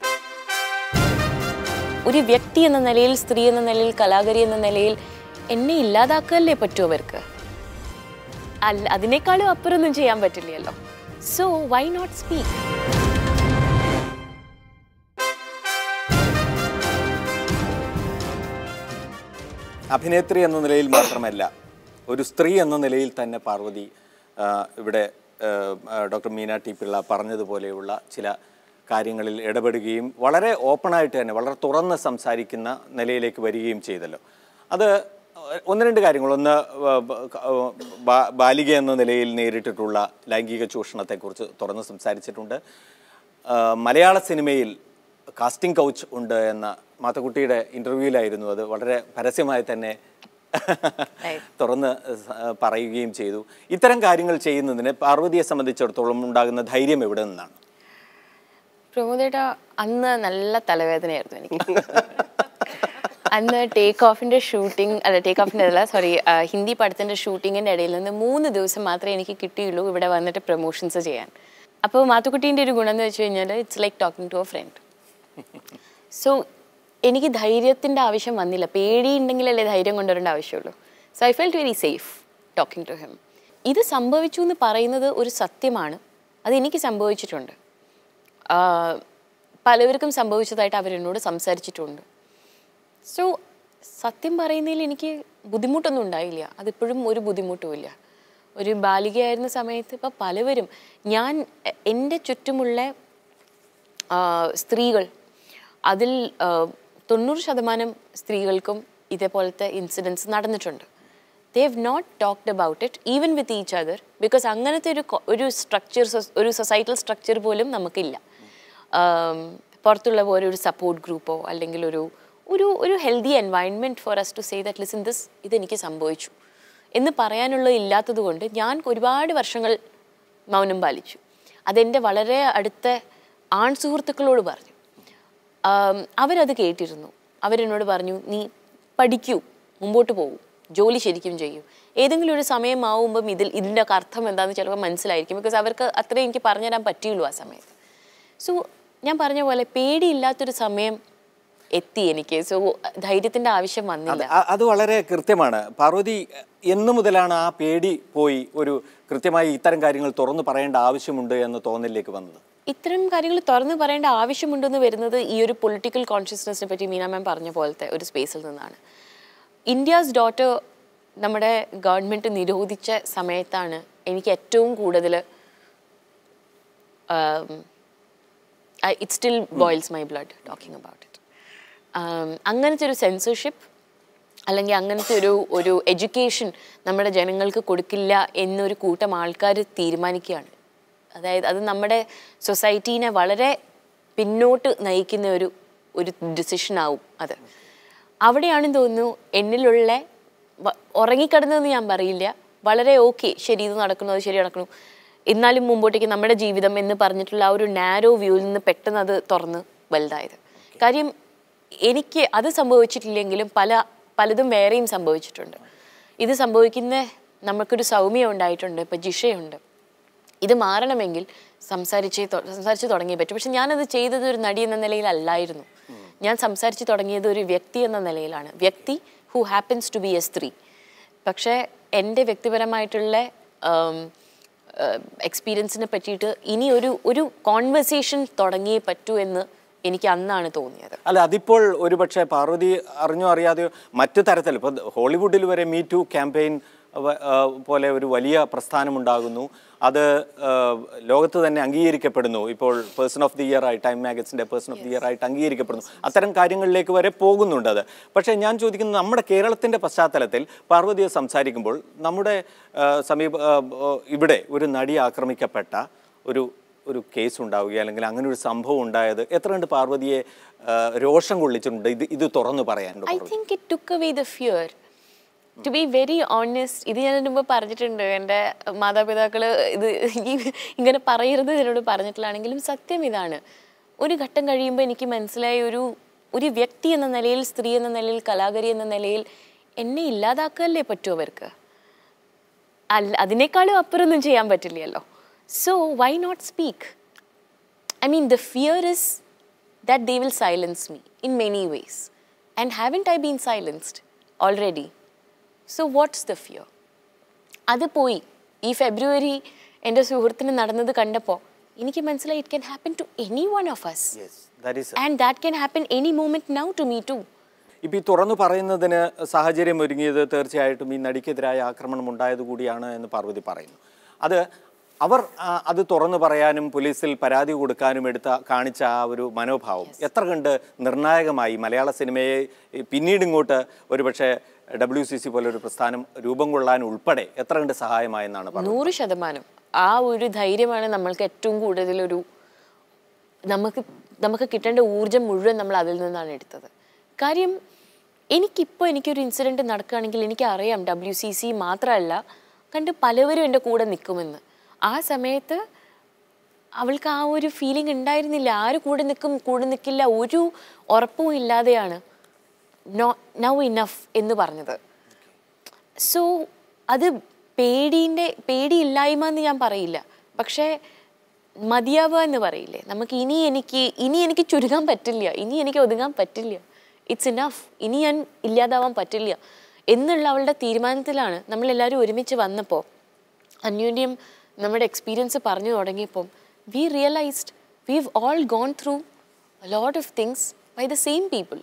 ഒരു വ്യക്തി എന്ന നിലയിൽ സ്ത്രീ എന്ന നിലയിൽ കലാകാരി എന്ന നിലയിൽ എന്നെ ഇല്ലാതാക്കല്ലേ പറ്റൂ അവർക്ക് അല്ല അതിനേക്കാളും അപ്പുറമൊന്നും ചെയ്യാൻ പറ്റില്ലല്ലോ സോ വൈ നോട്ട് സ്പീക്ക് അഭിനേത്രി എന്ന നിലയിൽ മാത്രമല്ല ഒരു സ്ത്രീ എന്ന നിലയിൽ തന്നെ പാർവതി ആ, ഇവിടെ ആ, ആ, ഡോക്ടർ മീന ടി പിള്ള പറഞ്ഞതുപോലെയുള്ള ചില കാര്യങ്ങളിൽ ഇടപെടുകയും വളരെ ഓപ്പണായിട്ട് തന്നെ വളരെ തുറന്ന് സംസാരിക്കുന്ന നിലയിലേക്ക് വരികയും ചെയ്തല്ലോ അത് ഒന്ന് രണ്ട് കാര്യങ്ങൾ ഒന്ന് ബ- ബ- ബാ- ബാലിക എന്ന നിലയിൽ നേരിട്ടിട്ടുള്ള ലൈംഗിക ചൂഷണത്തെക്കുറിച്ച് തുറന്ന് സംസാരിച്ചിട്ടുണ്ട് ആ, മലയാള സിനിമയിൽ കാസ്റ്റിംഗ് കൗച്ച് ഉണ്ട് എന്ന മാത്തക്കുട്ടിയുടെ ഇൻ്റർവ്യൂവിലായിരുന്നു അത് വളരെ പരസ്യമായി തന്നെ തുറന്ന് സ- പറയുകയും ചെയ്തു ഇത്തരം കാര്യങ്ങൾ ചെയ്യുന്നതിന് പാർവതിയെ സംബന്ധിച്ചിടത്തോളം ഉണ്ടാകുന്ന ധൈര്യം എവിടെ നിന്നാണ് പ്രമോദേട്ട അന്ന് നല്ല തലവേദനയായിരുന്നു എനിക്ക് അന്ന് ടേക്ക് ഓഫിന്റെ ഷൂട്ടിംഗ് അല്ല ടേക്ക് ഓഫിന്റെ അല്ല സോറി ഹിന്ദി പടത്തിന്റെ ഷൂട്ടിങ്ങിന്റെ ഇടയിൽ നിന്ന് മൂന്ന് ദിവസം മാത്രമേ എനിക്ക് കിട്ടിയുള്ളൂ ഇവിടെ വന്നിട്ട് പ്രൊമോഷൻസ് ചെയ്യാൻ അപ്പോൾ മാത്തുക്കുട്ടീൻ്റെ ഒരു ഗുണം എന്ന് വെച്ച് കഴിഞ്ഞാൽ it's like talking to a friend so എനിക്ക് ധൈര്യത്തിൻ്റെ ആവശ്യം വന്നില്ല പേടിയുണ്ടെങ്കിലല്ലേ ധൈര്യം കൊണ്ടുവരേണ്ട ആവശ്യമുള്ളൂ so I felt very safe talking to him ഇത് സംഭവിച്ചു എന്ന് പറയുന്നത് ഒരു സത്യമാണ് അത് എനിക്ക് സംഭവിച്ചിട്ടുണ്ട് ആഹ് പലവർക്കും സംഭവിച്ചതായിട്ട് അവരെന്നോട് സംസാരിച്ചിട്ടുണ്ട് സോ സത്യം പറയുന്നതിൽ എനിക്ക് ബുദ്ധിമുട്ടൊന്നും ഉണ്ടായില്ല അതിപ്പോഴും ഒരു ബുദ്ധിമുട്ടുമില്ല ഒരു ബാലികയായിരുന്ന സമയത്ത് ഇപ്പോൾ പലവരും ഞാൻ എ- എൻ്റെ ചുറ്റുമുള്ള ആ, സ്ത്രീകൾ അതിൽ ആ, തൊണ്ണൂറ് ശതമാനം സ്ത്രീകൾക്കും ഇതേപോലത്തെ ഇൻസിഡൻസ് നടന്നിട്ടുണ്ട് they have not talked about it even with each other because അങ്ങനത്തെ ഒരു കൊ- ഒരു സ്ട്രക്ചർ ഒരു സൊസൈറ്റൽ സ്ട്രക്ചർ പോലും നമുക്കില്ല ആം, പുറത്തുള്ള പോലെ ഒരു സപ്പോർട്ട് ഗ്രൂപ്പോ അല്ലെങ്കിൽ ഒരു ഒരു ഒരു healthy environment for us to say that listen this ഇതെനിക്ക് സംഭവിച്ചു എന്ന് പറയാനുള്ള ഇല്ലാത്തത് കൊണ്ട് ഞാൻ ഒരുപാട് വർഷങ്ങൾ മൗനം പാലിച്ചു അതെൻ്റെ വളരെ അടുത്ത ആൺ സുഹൃത്തുക്കളോട് പറഞ്ഞു ആം, അവരത് കേട്ടിരുന്നു അവരെന്നോട് പറഞ്ഞു നീ പഠിക്കൂ മുമ്പോട്ട് പോകൂ ജോലി ശരിക്കും ചെയ്യൂ ഏതെങ്കിലും ഒരു സമയമാവുമ്പം ഇതിൽ ഇതിൻ്റെ ഒക്കെ അർത്ഥം എന്താണെന്ന് ചിലപ്പോൾ മനസ്സിലായിരിക്കും ബിക്കോസ് അവർക്ക് അത്രേ എനിക്ക് പറഞ്ഞുതരാൻ പറ്റിയുള്ളൂ ആ സമയത്ത് സോ ഞാൻ പറഞ്ഞ പോലെ പേടിയില്ലാത്തൊരു സമയം എത്തി എനിക്ക് സോ ധൈര്യത്തിൻ്റെ ആവശ്യം വന്നില്ല അ- അത് വളരെ കൃത്യമാണ് പാർവതി എന്നു മുതലാണ് ആ പേടി പോയി ഒരു കൃത്യമായി ഇത്തരം കാര്യങ്ങൾ തുറന്നു പറയേണ്ട ആവശ്യമുണ്ട് എന്ന തോന്നലിലേക്ക് വന്നത് ഇത്തരം കാര്യങ്ങൾ തുറന്നു പറയേണ്ട ആവശ്യമുണ്ടെന്ന് വരുന്നത് ഈ ഒരു പൊളിറ്റിക്കൽ കോൺഷ്യസ്നെസ്സിനെ പറ്റി മീന മാം പറഞ്ഞ പോലത്തെ ഒരു സ്പേസിൽ നിന്നാണ് ഇന്ത്യാസ് ഡോട്ടർ നമ്മുടെ ഗവൺമെൻറ് നിരോധിച്ച സമയത്താണ് എനിക്ക് ഏറ്റവും കൂടുതൽ it still boils my blood talking about it അങ്ങനത്തെ ഒരു സെൻസർഷിപ്പ് അല്ലെങ്കിൽ അങ്ങനത്തെ ഒരു ഒരു എഡ്യൂക്കേഷൻ നമ്മുടെ ജനങ്ങൾക്ക് കൊടുക്കില്ല എന്നൊരു കൂട്ടം ആൾക്കാർ തീരുമാനിക്കുകയാണ് അതായത് അത് നമ്മുടെ സൊസൈറ്റീനെ വളരെ പിന്നോട്ട് നയിക്കുന്ന ഒരു ഒരു ഡിസിഷൻ ആവും അത് അവിടെയാണെന്ന് തോന്നുന്നു എന്നിലുള്ള വ- ഉറങ്ങിക്കിടന്നതെന്ന് ഞാൻ പറയില്ല വളരെ ഓക്കെ ശരി ഇത് നടക്കുന്നു അത് ശരി നടക്കുന്നു എന്നാലും മുമ്പോട്ടേക്ക് നമ്മുടെ ജീവിതം എന്ന് പറഞ്ഞിട്ടുള്ള ആ ഒരു നാരോ വ്യൂവിൽ നിന്ന് പെട്ടെന്ന് അത് തുറന്ന് വലുതായത് കാര്യം എനിക്ക് അത് സംഭവിച്ചിട്ടില്ലെങ്കിലും പല പലതും വേറെയും സംഭവിച്ചിട്ടുണ്ട് ഇത് സംഭവിക്കുന്ന നമുക്കൊരു സൗമ്യം ഉണ്ടായിട്ടുണ്ട് ഇപ്പം ജിഷയുണ്ട് ഇത് മാറണമെങ്കിൽ സംസാരിച്ച് തൊ- സംസാരിച്ച് തുടങ്ങിയേ പറ്റും പക്ഷെ ഞാനത് ചെയ്തത് ഒരു നടി എന്ന നിലയിലല്ലായിരുന്നു ഞാൻ സംസാരിച്ച് തുടങ്ങിയത് ഒരു വ്യക്തി എന്ന നിലയിലാണ് വ്യക്തി who happens to be a സ്ത്രീ പക്ഷേ എൻ്റെ വ്യക്തിപരമായിട്ടുള്ള എക്സ്പീരിയൻസിനെ പറ്റിയിട്ട് ഇനി ഒരു ഒരു കോൺവെർസേഷൻ തുടങ്ങിയേ പറ്റൂ എന്ന് എനിക്ക് അന്നാണ് തോന്നിയത് അല്ല അതിപ്പോൾ ഒരുപക്ഷെ പാർവതി അറിഞ്ഞോ അറിയാതെയോ മറ്റു തരത്തിൽ ഇപ്പോൾ ഹോളിവുഡിൽ വരെ മീ ടു ക്യാമ്പയിൻ പോലെ ഒരു വലിയ പ്രസ്ഥാനമുണ്ടാകുന്നു അത് ആ, ലോകത്ത് തന്നെ അംഗീകരിക്കപ്പെടുന്നു ഇപ്പോൾ പേഴ്സൺ ഓഫ് ദി ഇയർ ആയി ടൈം മാഗസിൻ്റെ പേഴ്സൺ ഓഫ് ദി ഇയർ ആയിട്ട് അംഗീകരിക്കപ്പെടുന്നു അത്തരം കാര്യങ്ങളിലേക്ക് വരെ പോകുന്നുണ്ട് അത് പക്ഷേ ഞാൻ ചോദിക്കുന്നത് നമ്മുടെ കേരളത്തിൻ്റെ പശ്ചാത്തലത്തിൽ പാർവതിയെ സംസാരിക്കുമ്പോൾ നമ്മുടെ ആ, സമീപ ആ, ആ, ഇവിടെ ഒരു നടി ആക്രമിക്കപ്പെട്ട ഒരു ഒരു കേസ് ഉണ്ടാവുകയോ അല്ലെങ്കിൽ അങ്ങനെ ഒരു സംഭവം ഉണ്ടായത് എത്ര കണ്ട് പാർവതിയെ ആ, രോഷം കൊള്ളിച്ചിട്ടുണ്ട് ഇത് ഇത് തുറന്നു പറയാൻ I think it took away the fear to be very honest ഇത് ഞാൻ ഇതിന് മുമ്പ് പറഞ്ഞിട്ടുണ്ട് എൻ്റെ മാതാപിതാക്കൾ ഇത് ഈ ഇങ്ങനെ പറയരുത് എന്നോട് പറഞ്ഞിട്ടുള്ളാണെങ്കിലും സത്യം ഇതാണ് ഒരു ഘട്ടം കഴിയുമ്പോൾ എനിക്ക് മനസ്സിലായ ഒരു ഒരു വ്യക്തി എന്ന നിലയിൽ സ്ത്രീ എന്ന നിലയിൽ കലാകാരി എന്ന നിലയിൽ എന്നെ ഇല്ലാതാക്കല്ലേ പറ്റൂ അവർക്ക് അല്ല അതിനേക്കാളും അപ്പുറമൊന്നും ചെയ്യാൻ പറ്റില്ലല്ലോ so why not speak I mean, the fear is that they will silence me in many ways. And haven't I been silenced already? So, what's the fear? അത് പോയി ഈ ഫെബ്രുവരി എൻ്റെ സുഹൃത്തിന് നടന്നത് കണ്ടപ്പോൾ എനിക്ക് മനസ്സിലായി it can happen to anyone of us that is and that can happen any moment now to me too ഇപ്പം ഈ തുറന്നു പറയുന്നതിന് സാഹചര്യം ഒരുങ്ങിയത് തീർച്ചയായിട്ടും ഈ നടിക്കെതിരായ ആക്രമണം ഉണ്ടായത് കൂടിയാണ് എന്ന് പാർവതി പറയുന്നു അത് അവർ ആ, അത് തുറന്നു പറയാനും പോലീസിൽ പരാതി കൊടുക്കാനും എടുത്ത കാണിച്ച ആ ഒരു മനോഭാവം എത്ര കണ്ട് നിർണായകമായി മലയാള സിനിമയെ ഈ പിന്നീട് ഇങ്ങോട്ട് ഒരുപക്ഷെ ഡബ്ല്യു സി സി പോലൊരു പ്രസ്ഥാനം രൂപം കൊള്ളാൻ ഉൾപ്പെടെ എത്ര കണ്ട് സഹായമായെന്നാണ് പറഞ്ഞത് നൂറ് ശതമാനം ആ ഒരു ധൈര്യമാണ് നമ്മൾക്ക് ഏറ്റവും കൂടുതലൊരു നമുക്ക് നമുക്ക് കിട്ടേണ്ട ഊർജം മുഴുവൻ നമ്മൾ അതിൽ നിന്നാണ് എടുത്തത് കാര്യം എനിക്കിപ്പോൾ എനിക്കൊരു ഇൻസിഡൻറ്റ് നടക്കുകയാണെങ്കിൽ എനിക്കറിയാം ഡബ്ല്യു സി സി മാത്രമല്ല കണ്ട് പലവരും എൻ്റെ കൂടെ നിൽക്കുമെന്ന് ആ സമയത്ത് അവൾക്ക് ആ ഒരു ഫീലിംഗ് ഉണ്ടായിരുന്നില്ല ആര് കൂടെ നിൽക്കും കൂടെ നിൽക്കില്ല ഒരു ഉറപ്പും ഇല്ലാതെയാണ് നോ നൗ ഇനഫ് എന്ന് പറഞ്ഞത് സോ അത് പേടീൻ്റെ പേടിയില്ലായ്മ എന്ന് ഞാൻ പറയില്ല പക്ഷേ മതിയാവുക എന്ന് പറയില്ലേ നമുക്ക് ഇനി എനിക്ക് ഇനി എനിക്ക് ചുരുങ്ങാൻ പറ്റില്ല ഇനി എനിക്ക് ഒതുങ്ങാൻ പറ്റില്ല ഇറ്റ്സ് ഇനഫ് ഇനി ഞാൻ ഇല്ലാതാവാൻ പറ്റില്ല എന്നുള്ള അവളുടെ തീരുമാനത്തിലാണ് നമ്മളെല്ലാവരും ഒരുമിച്ച് വന്നപ്പോൾ അന്യോന്യം നമ്മുടെ എക്സ്പീരിയൻസ് പറഞ്ഞു തുടങ്ങിയപ്പം we realised we've all gone through lot of things by the same people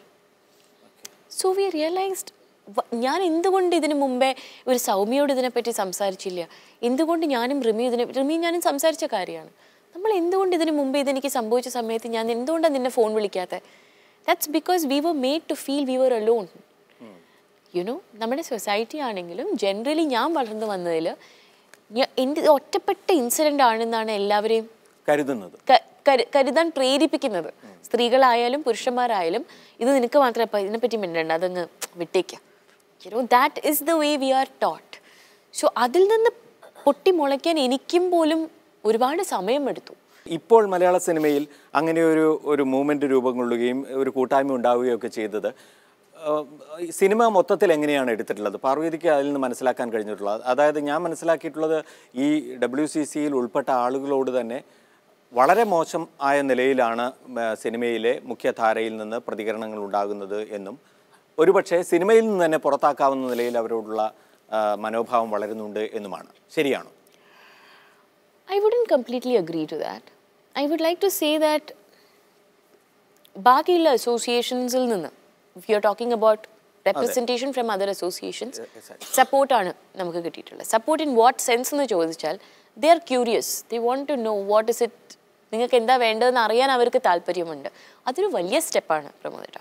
so we realised ഞാൻ എന്തുകൊണ്ട് ഇതിനു മുമ്പേ ഒരു സൗമ്യയോട് ഇതിനെപ്പറ്റി സംസാരിച്ചില്ല എന്തുകൊണ്ട് ഞാനും റിമി ഇതിനെ റിമി ഞാനും സംസാരിച്ച കാര്യമാണ് നമ്മൾ എന്തുകൊണ്ട് ഇതിനു മുമ്പേ ഇതെനിക്ക് സംഭവിച്ച സമയത്ത് ഞാൻ എന്തുകൊണ്ടാണ് നിന്നെ ഫോൺ വിളിക്കാത്തത് that's because we were made to feel we were alone you know നമ്മുടെ സൊസൈറ്റി ആണെങ്കിലും ജനറലി ഞാൻ വളർന്നു വന്നതിൽ എൻ്റെ ഒറ്റപ്പെട്ട ഇൻസിഡൻ്റ് ആണെന്നാണ് എല്ലാവരെയും കരുതുന്നത് ക- കരു- കരുതാൻ പ്രേരിപ്പിക്കുന്നത് സ്ത്രീകളായാലും പുരുഷന്മാരായാലും ഇത് നിനക്ക് മാത്രമേ പ- ഇതിനെപ്പറ്റി മിണ്ടണ്ട അതങ്ങ് വിട്ടേക്കാം you know that is the way we are taught so അതിൽ നിന്ന് പൊട്ടി മുളയ്ക്കാൻ എനിക്കും പോലും ഒരുപാട് സമയമെടുത്തു ഇപ്പോൾ മലയാള സിനിമയിൽ അങ്ങനെ ഒരു ഒരു മൂവ്മെന്റ് രൂപം കൊള്ളുകയും ഒരു കൂട്ടായ്മ ഉണ്ടാവുകയും ഒക്കെ ചെയ്തത് ആഹ്, ഈ സിനിമ മൊത്തത്തിൽ എങ്ങനെയാണ് എടുത്തിട്ടുള്ളത് പാർവതിക്ക് അതിൽ നിന്ന് മനസ്സിലാക്കാൻ കഴിഞ്ഞിട്ടുള്ളത് അതായത് ഞാൻ മനസ്സിലാക്കിയിട്ടുള്ളത് ഈ ഡബ്ല്യു സി സിയിൽ ഉൾപ്പെട്ട ആളുകളോട് തന്നെ വളരെ മോശം ആയ നിലയിലാണ് ആ, സിനിമയിലെ മുഖ്യധാരയിൽ നിന്ന് പ്രതികരണങ്ങൾ ഉണ്ടാകുന്നത് എന്നും ഒരുപക്ഷെ സിനിമയിൽ നിന്ന് തന്നെ പുറത്താക്കാവുന്ന നിലയിൽ അവരോടുള്ള ആ, മനോഭാവം വളരുന്നുണ്ട് എന്നുമാണ് ശരിയാണോ I wouldn't completely agree to that. I would like to say that ബാക്കിയുള്ള അസോസിയേഷൻസിൽ നിന്ന് if you are talking about representation from other associations സപ്പോർട്ടാണ് നമുക്ക് കിട്ടിയിട്ടുള്ളത് സപ്പോർട്ട് ഇൻ വാട്ട് സെൻസ് എന്ന് ചോദിച്ചാൽ they are curious they want to know what is it നിങ്ങൾക്ക് എന്താ വേണ്ടതെന്ന് അറിയാൻ അവർക്ക് താല്പര്യമുണ്ട് അതൊരു വലിയ സ്റ്റെപ്പാണ് പ്രമോദ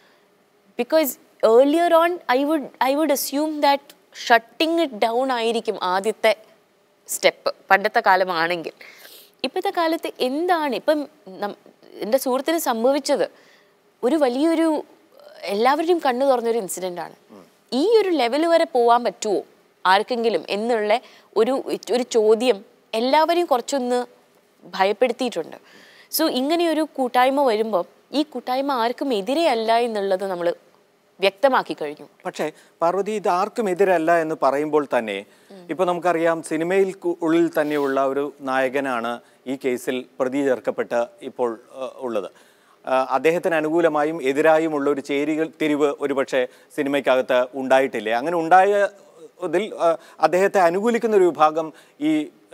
because earlier on I would I would assume that shutting it down ആയിരിക്കും ആദ്യത്തെ സ്റ്റെപ്പ് പണ്ടത്തെ കാലമാണെങ്കിൽ ഇപ്പോഴത്തെ കാലത്ത് എന്താണ് ഇപ്പം നം- എൻ്റെ സുഹൃത്തിന് സംഭവിച്ചത് ഒരു വലിയൊരു എല്ലാവരുടെയും കണ്ണു തുറന്നൊരു ഇൻസിഡൻ്റ് ആണ് ഈ ഒരു ലെവൽ വരെ പോകാൻ പറ്റുമോ ആർക്കെങ്കിലും എന്നുള്ള ഒരു ഒരു ചോദ്യം എല്ലാവരെയും കുറച്ചൊന്ന് ഭയപ്പെടുത്തിയിട്ടുണ്ട് സോ ഇങ്ങനെ ഒരു കൂട്ടായ്മ വരുമ്പോൾ ഈ കൂട്ടായ്മ ആർക്കും എതിരെയല്ല എന്നുള്ളത് നമ്മൾ വ്യക്തമാക്കി കഴിഞ്ഞു പക്ഷേ പാർവതി ഇത് ആർക്കും എതിരല്ല എന്ന് പറയുമ്പോൾ തന്നെ ഇപ്പൊ നമുക്കറിയാം സിനിമയിൽ കു- ഉള്ളിൽ തന്നെയുള്ള ഒരു നായകനാണ് ഈ കേസിൽ പ്രതി ചേർക്കപ്പെട്ട് ഇപ്പോൾ ആ, ഉള്ളത് ആ, അദ്ദേഹത്തിന് അനുകൂലമായും എതിരായുമുള്ള ഒരു ചേരികൾ തിരിവ് ഒരുപക്ഷെ സിനിമയ്ക്കകത്ത് ഉണ്ടായിട്ടില്ലേ അങ്ങനെ ഉണ്ടായ ഇതിൽ ആ, അദ്ദേഹത്തെ അനുകൂലിക്കുന്ന ഒരു വിഭാഗം ഈ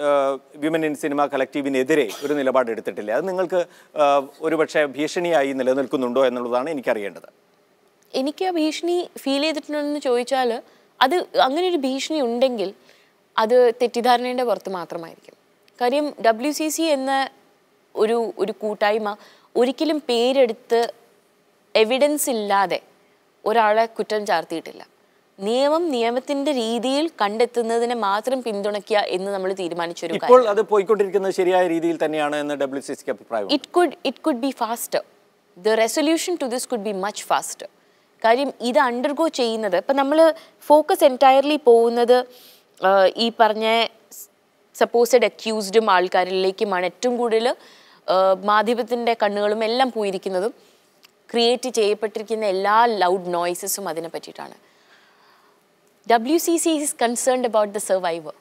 വിമൻ ഇൻ സിനിമ കളക്റ്റീവിനെതിരെ ഒരു നിലപാടെടുത്തിട്ടില്ല അത് നിങ്ങൾക്ക് ആ, ഒരുപക്ഷെ ഭീഷണിയായി നിലനിൽക്കുന്നുണ്ടോ എന്നുള്ളതാണ് എനിക്കറിയേണ്ടത് എനിക്ക് ആ ഭീഷണി ഫീൽ ചെയ്തിട്ടുണ്ടെന്ന് ചോദിച്ചാൽ അത് അങ്ങനെ ഒരു ഭീഷണി ഉണ്ടെങ്കിൽ അത് തെറ്റിദ്ധാരണയുടെ പുറത്ത് മാത്രമായിരിക്കും കാര്യം ഡബ്ല്യു സി സി എന്ന ഒരു ഒരു കൂട്ടായ്മ ഒരിക്കലും പേരെടുത്ത് എവിഡൻസ് ഇല്ലാതെ ഒരാളെ കുറ്റം ചാർത്തിയിട്ടില്ല നിയമം നിയമത്തിന്റെ രീതിയിൽ കണ്ടെത്തുന്നതിനെ മാത്രം പിന്തുണയ്ക്കുക എന്ന് നമ്മൾ തീരുമാനിച്ചൊരു കാര്യം ഇപ്പോൾ അത് പോയിക്കൊണ്ടിരിക്കുന്നത് ശരിയായ രീതിയിൽ തന്നെയാണ് എന്ന് ഡബ്ല്യു സി സിക്ക് അഭിപ്രായം it could it could be faster the resolution to this could be much faster കാര്യം ഇത് അണ്ടർഗോ ചെയ്യുന്നത് ഇപ്പം നമ്മൾ ഫോക്കസ് എൻറ്റയർലി പോകുന്നത് ആഹ്, ഈ പറഞ്ഞ സപ്പോസഡ് അക്യൂസ്ഡും ആൾക്കാരിലേക്കുമാണ് ഏറ്റവും കൂടുതൽ മാധ്യമത്തിൻ്റെ കണ്ണുകളും എല്ലാം പോയിരിക്കുന്നതും ക്രിയേറ്റ് ചെയ്യപ്പെട്ടിരിക്കുന്ന എല്ലാ ലൗഡ് നോയ്സസും അതിനെ പറ്റിയിട്ടാണ് WCC is concerned about the survivor.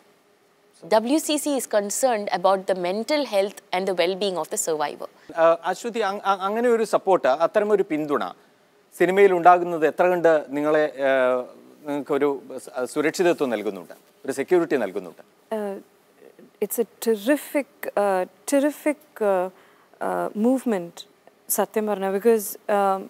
WCC is concerned about the mental health and the well-being of the survivor. ആ, അശ്വതി അങ്- അങ്- അങ്ങനെ ഒരു സപ്പോർട്ട് അത്തരമൊരു പിന്തുണ സിനിമയിൽ ഉണ്ടാകുന്നത് എത്ര കണ്ട് നിങ്ങളെ ആ, നിങ്ങൾക്ക് ഒരു സ- സുരക്ഷിതത്വം നൽകുന്നുണ്ട് ഒരു സെക്യൂരിറ്റി നൽകുന്നുണ്ട് uh, it's a terrific, uh, terrific uh, uh, movement, Satyam Varna, because um,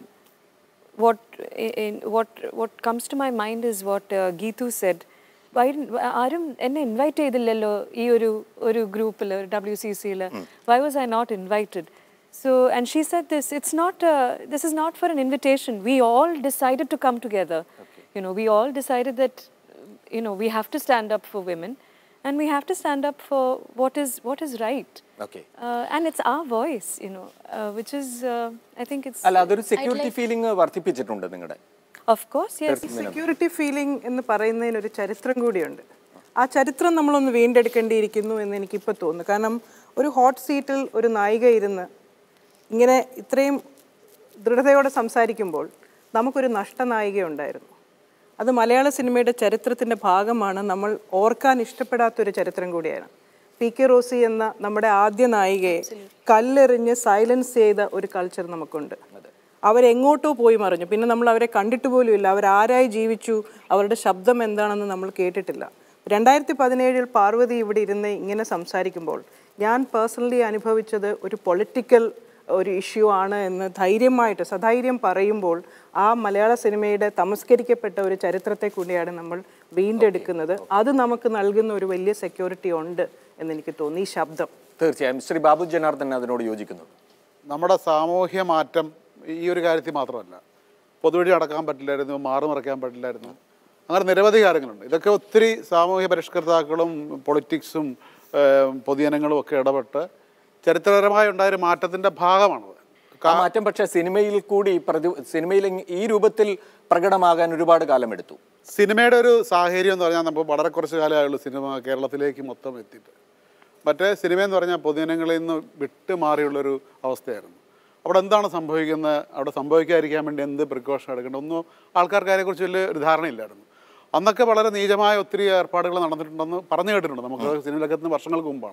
what i- in, what what comes to my mind is what uh, Geetu said. Why didn't- ആരും എന്നെ ഇൻവൈറ്റ് ചെയ്തില്ലല്ലോ ഈ ഒരു ഒരു ഗ്രൂപ്പിൽ W C സിയിൽ why was I not invited so and she said this it's not this is not for an invitation we all decided to come together you know we all decided that you know we have to stand up for women and we have to stand up for what is what is right Okay. uh, and it's our voice you know uh, which is uh, i think it's അല്ല അതൊരു security feeling വർദ്ധിപ്പിച്ചിട്ടുണ്ട് നിങ്ങളുടെ of course yes security feeling എന്ന് പറയുന്നതിന് ഒരു ചരിത്രം കൂടിയുണ്ട് ആ ചരിത്രം നമ്മളൊന്ന് വീണ്ടെടുക്കേണ്ടിയിരിക്കുന്നു എന്ന് എനിക്കിപ്പോൾ തോന്നുന്നു കാരണം ഒരു ഹോട്ട് സീറ്റിൽ ഒരു നായിക ഇരുന്ന് ഇങ്ങനെ ഇത്രയും ദൃഢതയോടെ സംസാരിക്കുമ്പോൾ നമുക്കൊരു നഷ്ടനായിക ഉണ്ടായിരുന്നു അത് മലയാള സിനിമയുടെ ചരിത്രത്തിൻ്റെ ഭാഗമാണ് നമ്മൾ ഓർക്കാൻ ഇഷ്ടപ്പെടാത്തൊരു ചരിത്രം കൂടിയാണ് പി കെ റോസി എന്ന നമ്മുടെ ആദ്യ നായികയെ കല്ലെറിഞ്ഞ് സൈലൻസ് ചെയ്ത ഒരു കൾച്ചർ നമുക്കുണ്ട് അവരെങ്ങോട്ടോ പോയി മറിഞ്ഞു പിന്നെ നമ്മൾ അവരെ കണ്ടിട്ട് പോലും ഇല്ല അവരാരായി ജീവിച്ചു അവരുടെ ശബ്ദം എന്താണെന്ന് നമ്മൾ കേട്ടിട്ടില്ല രണ്ടായിരത്തി പതിനേഴിൽ പാർവതി ഇവിടെ ഇരുന്ന് ഇങ്ങനെ സംസാരിക്കുമ്പോൾ ഞാൻ പേഴ്സണലി അനുഭവിച്ചത് ഒരു പൊളിറ്റിക്കൽ ഒരു ഇഷ്യൂ ആണ് എന്ന് ധൈര്യമായിട്ട് സധൈര്യം പറയുമ്പോൾ ആ മലയാള സിനിമയുടെ തമസ്കരിക്കപ്പെട്ട ഒരു ചരിത്രത്തെ കൂടിയാണ് നമ്മൾ വീണ്ടെടുക്കുന്നത് അത് നമുക്ക് നൽകുന്ന ഒരു വലിയ സെക്യൂരിറ്റി ഉണ്ട് എന്നെനിക്ക് തോന്നി ഈ ശബ്ദം തീർച്ചയായും ശ്രീ ബാബു ജനാർദ്ദൻ അതിനോട് യോജിക്കുന്നു നമ്മുടെ സാമൂഹ്യ മാറ്റം ഈ ഒരു കാര്യത്തിൽ മാത്രമല്ല പൊതുവഴി അടക്കാൻ പറ്റില്ലായിരുന്നു മാറി മറിക്കാൻ പറ്റില്ലായിരുന്നു അങ്ങനെ നിരവധി കാര്യങ്ങളുണ്ട് ഇതൊക്കെ ഒത്തിരി സാമൂഹ്യ പരിഷ്കർത്താക്കളും പൊളിറ്റിക്സും ഏഹ്, പൊതുജനങ്ങളും ഒക്കെ ഇടപെട്ട് ചരിത്രപരമായി ഉണ്ടായൊരു മാറ്റത്തിൻ്റെ ഭാഗമാണത് ആ മാറ്റം പക്ഷേ സിനിമയിൽ കൂടി പ്രതി സിനിമയിൽ ഇങ് ഈ രൂപത്തിൽ പ്രകടമാകാൻ ഒരുപാട് കാലമെടുത്തു സിനിമയുടെ ഒരു സാഹചര്യം എന്ന് പറഞ്ഞാൽ നമ്മൾ വളരെ കുറച്ച് കാലമായുള്ളൂ സിനിമ കേരളത്തിലേക്ക് മൊത്തം എത്തിയിട്ട് മറ്റേ സിനിമ എന്ന് പറഞ്ഞാൽ പൊതുജനങ്ങളിൽ നിന്ന് വിട്ട് മാറിയുള്ളൊരു അവസ്ഥയായിരുന്നു അവിടെ എന്താണ് സംഭവിക്കുന്നത് അവിടെ സംഭവിക്കാതിരിക്കാൻ വേണ്ടി എന്ത് പ്രിക്കോഷൻ എടുക്കേണ്ടത് ഒന്നും ആൾക്കാർക്ക് അതിനെക്കുറിച്ച് വലിയ ഒരു ധാരണയില്ലായിരുന്നു അന്നൊക്കെ വളരെ നീചമായ ഒത്തിരി ഏർപ്പാടുകൾ നടന്നിട്ടുണ്ടെന്ന് പറഞ്ഞു കേട്ടിട്ടുണ്ട് നമുക്ക് സിനിമ ലോകത്തിന് വർഷങ്ങൾക്ക് മുമ്പാണ്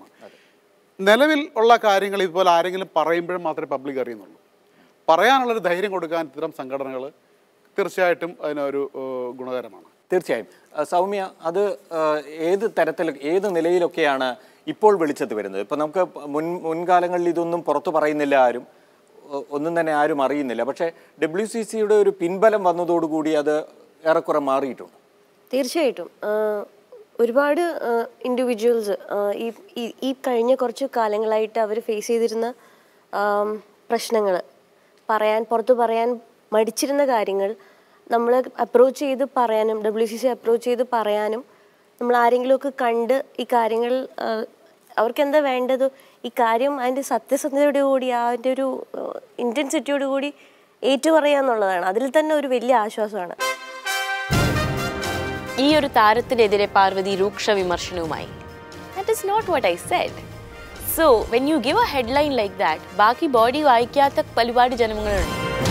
നിലവിൽ ഉള്ള കാര്യങ്ങൾ ഇതുപോലെ ആരെങ്കിലും പറയുമ്പോഴും മാത്രമേ പബ്ലിക് അറിയുന്നുള്ളൂ പറയാനുള്ളൊരു ധൈര്യം കൊടുക്കാൻ ഇത്തരം സംഘടനകൾ തീർച്ചയായിട്ടും അതിനൊരു ഏഹ്, ഗുണകരമാണ് തീർച്ചയായും ആ, സൗമ്യ അത് ആ, ഏത് തരത്തിൽ ഏത് നിലയിലൊക്കെയാണ് ഇപ്പോൾ വെളിച്ചത്ത് വരുന്നത് ഇപ്പം നമുക്ക് മുൻ മുൻകാലങ്ങളിൽ ഇതൊന്നും പുറത്തു പറയുന്നില്ല ആരും ഒ- ഒന്നും തന്നെ ആരും അറിയുന്നില്ല പക്ഷേ ഡബ്ല്യു സി സിയുടെ ഒരു പിൻബലം വന്നതോടുകൂടി അത് ഏറെക്കുറെ മാറിയിട്ടുണ്ട് തീർച്ചയായിട്ടും ആഹ് ഒരുപാട് ഇൻഡിവിജ്വൽസ് ഈ ഈ- ഈ കഴിഞ്ഞ കുറച്ച് കാലങ്ങളായിട്ട് അവർ ഫേസ് ചെയ്തിരുന്ന പ്രശ്നങ്ങൾ പറയാൻ പുറത്ത് പറയാൻ മടിച്ചിരുന്ന കാര്യങ്ങൾ നമ്മൾ അപ്രോച്ച് ചെയ്ത് പറയാനും ഡബ്ല്യു സി സി അപ്രോച്ച് ചെയ്ത് പറയാനും നമ്മൾ ആരെങ്കിലുമൊക്കെ കണ്ട് ഈ കാര്യങ്ങൾ ആഹ് അവർക്ക് എന്താ വേണ്ടത് ഈ കാര്യം അതിൻ്റെ സത്യസന്ധതയോടു കൂടി അതിൻ്റെ ഒരു ഇൻറ്റൻസിറ്റിയോട് കൂടി ഏറ്റുപറയുക എന്നുള്ളതാണ് അതിൽ തന്നെ ഒരു വലിയ ആശ്വാസമാണ് ഈ ഒരു താരത്തിനെതിരെ പാർവതി രൂക്ഷ വിമർശനവുമായി that is not what I said so when you give a headline like that ബാക്കി ബോഡി വായിക്കാത്ത ഒരുപാട് ജനങ്ങളുണ്ട്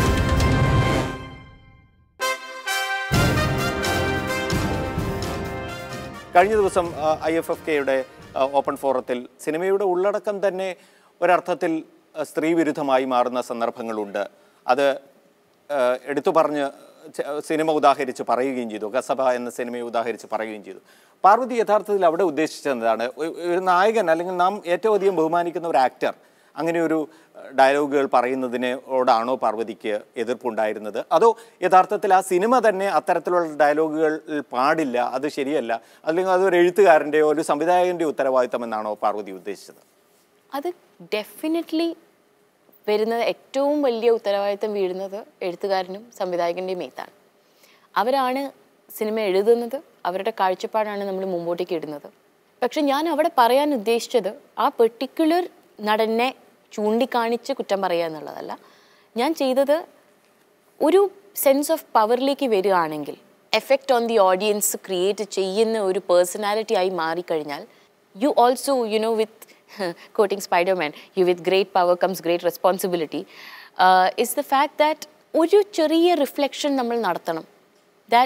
കഴിഞ്ഞ ദിവസം ഐ എഫ് എഫ് കെയുടെ ഓപ്പൺ ഫോറത്തിൽ സിനിമയുടെ ഉള്ളടക്കം തന്നെ ഒരർത്ഥത്തിൽ ആ, സ്ത്രീവിരുദ്ധമായി മാറുന്ന സന്ദർഭങ്ങളുണ്ട് അത് ആ, എടുത്തു പറഞ്ഞ് ച- സിനിമ ഉദാഹരിച്ച് പറയുകയും ചെയ്തു കസബ എന്ന സിനിമയെ ഉദാഹരിച്ച് പറയുകയും ചെയ്തു പാർവതി യഥാർത്ഥത്തിൽ അവിടെ ഉദ്ദേശിച്ചത് എന്താണ് ഒ- ഒരു നായകൻ അല്ലെങ്കിൽ നാം ഏറ്റവും അധികം ബഹുമാനിക്കുന്ന ഒരു ആക്ടർ അങ്ങനെ ഒരു ഡയലോഗുകൾ പറയുന്നതിനോടാണോ പാർവതിക്ക് എതിർപ്പുണ്ടായിരുന്നത് അതോ യഥാർത്ഥത്തിൽ ആ സിനിമ തന്നെ അത്തരത്തിലുള്ള ഡയലോഗുകൾ പാടില്ല അത് ശരിയല്ല അല്ലെങ്കിൽ അതൊരു എഴുത്തുകാരൻ്റെയോ ഒരു സംവിധായകൻ്റെയോ ഉത്തരവാദിത്തം എന്നാണോ പാർവതി ഉദ്ദേശിച്ചത് അത് ഡെഫിനറ്റ്ലി വരുന്നത് ഏറ്റവും വലിയ ഉത്തരവാദിത്തം വീഴുന്നത് എഴുത്തുകാരനും സംവിധായകൻ്റെയും മേത്താണ് അവരാണ് സിനിമ എഴുതുന്നത് അവരുടെ കാഴ്ചപ്പാടാണ് നമ്മൾ മുമ്പോട്ടേക്ക് ഇടുന്നത് പക്ഷെ ഞാൻ അവിടെ പറയാൻ ഉദ്ദേശിച്ചത് ആ പെർട്ടിക്കുലർ നടനെ ചൂണ്ടിക്കാണിച്ച് കുറ്റം പറയുക എന്നുള്ളതല്ല ഞാൻ ചെയ്തത് ഒരു സെൻസ് ഓഫ് പവറിലേക്ക് വരികയാണെങ്കിൽ effect on the audience create ചെയ്യുന്ന ഒരു പേഴ്സണാലിറ്റി ആയി മാറിക്കഴിഞ്ഞാൽ you also you know with quoting Spiderman you with great power comes great responsibility is the fact that ഒരു ചെറിയ റിഫ്ലക്ഷൻ നമ്മൾ നടത്തണം ദാറ്റ്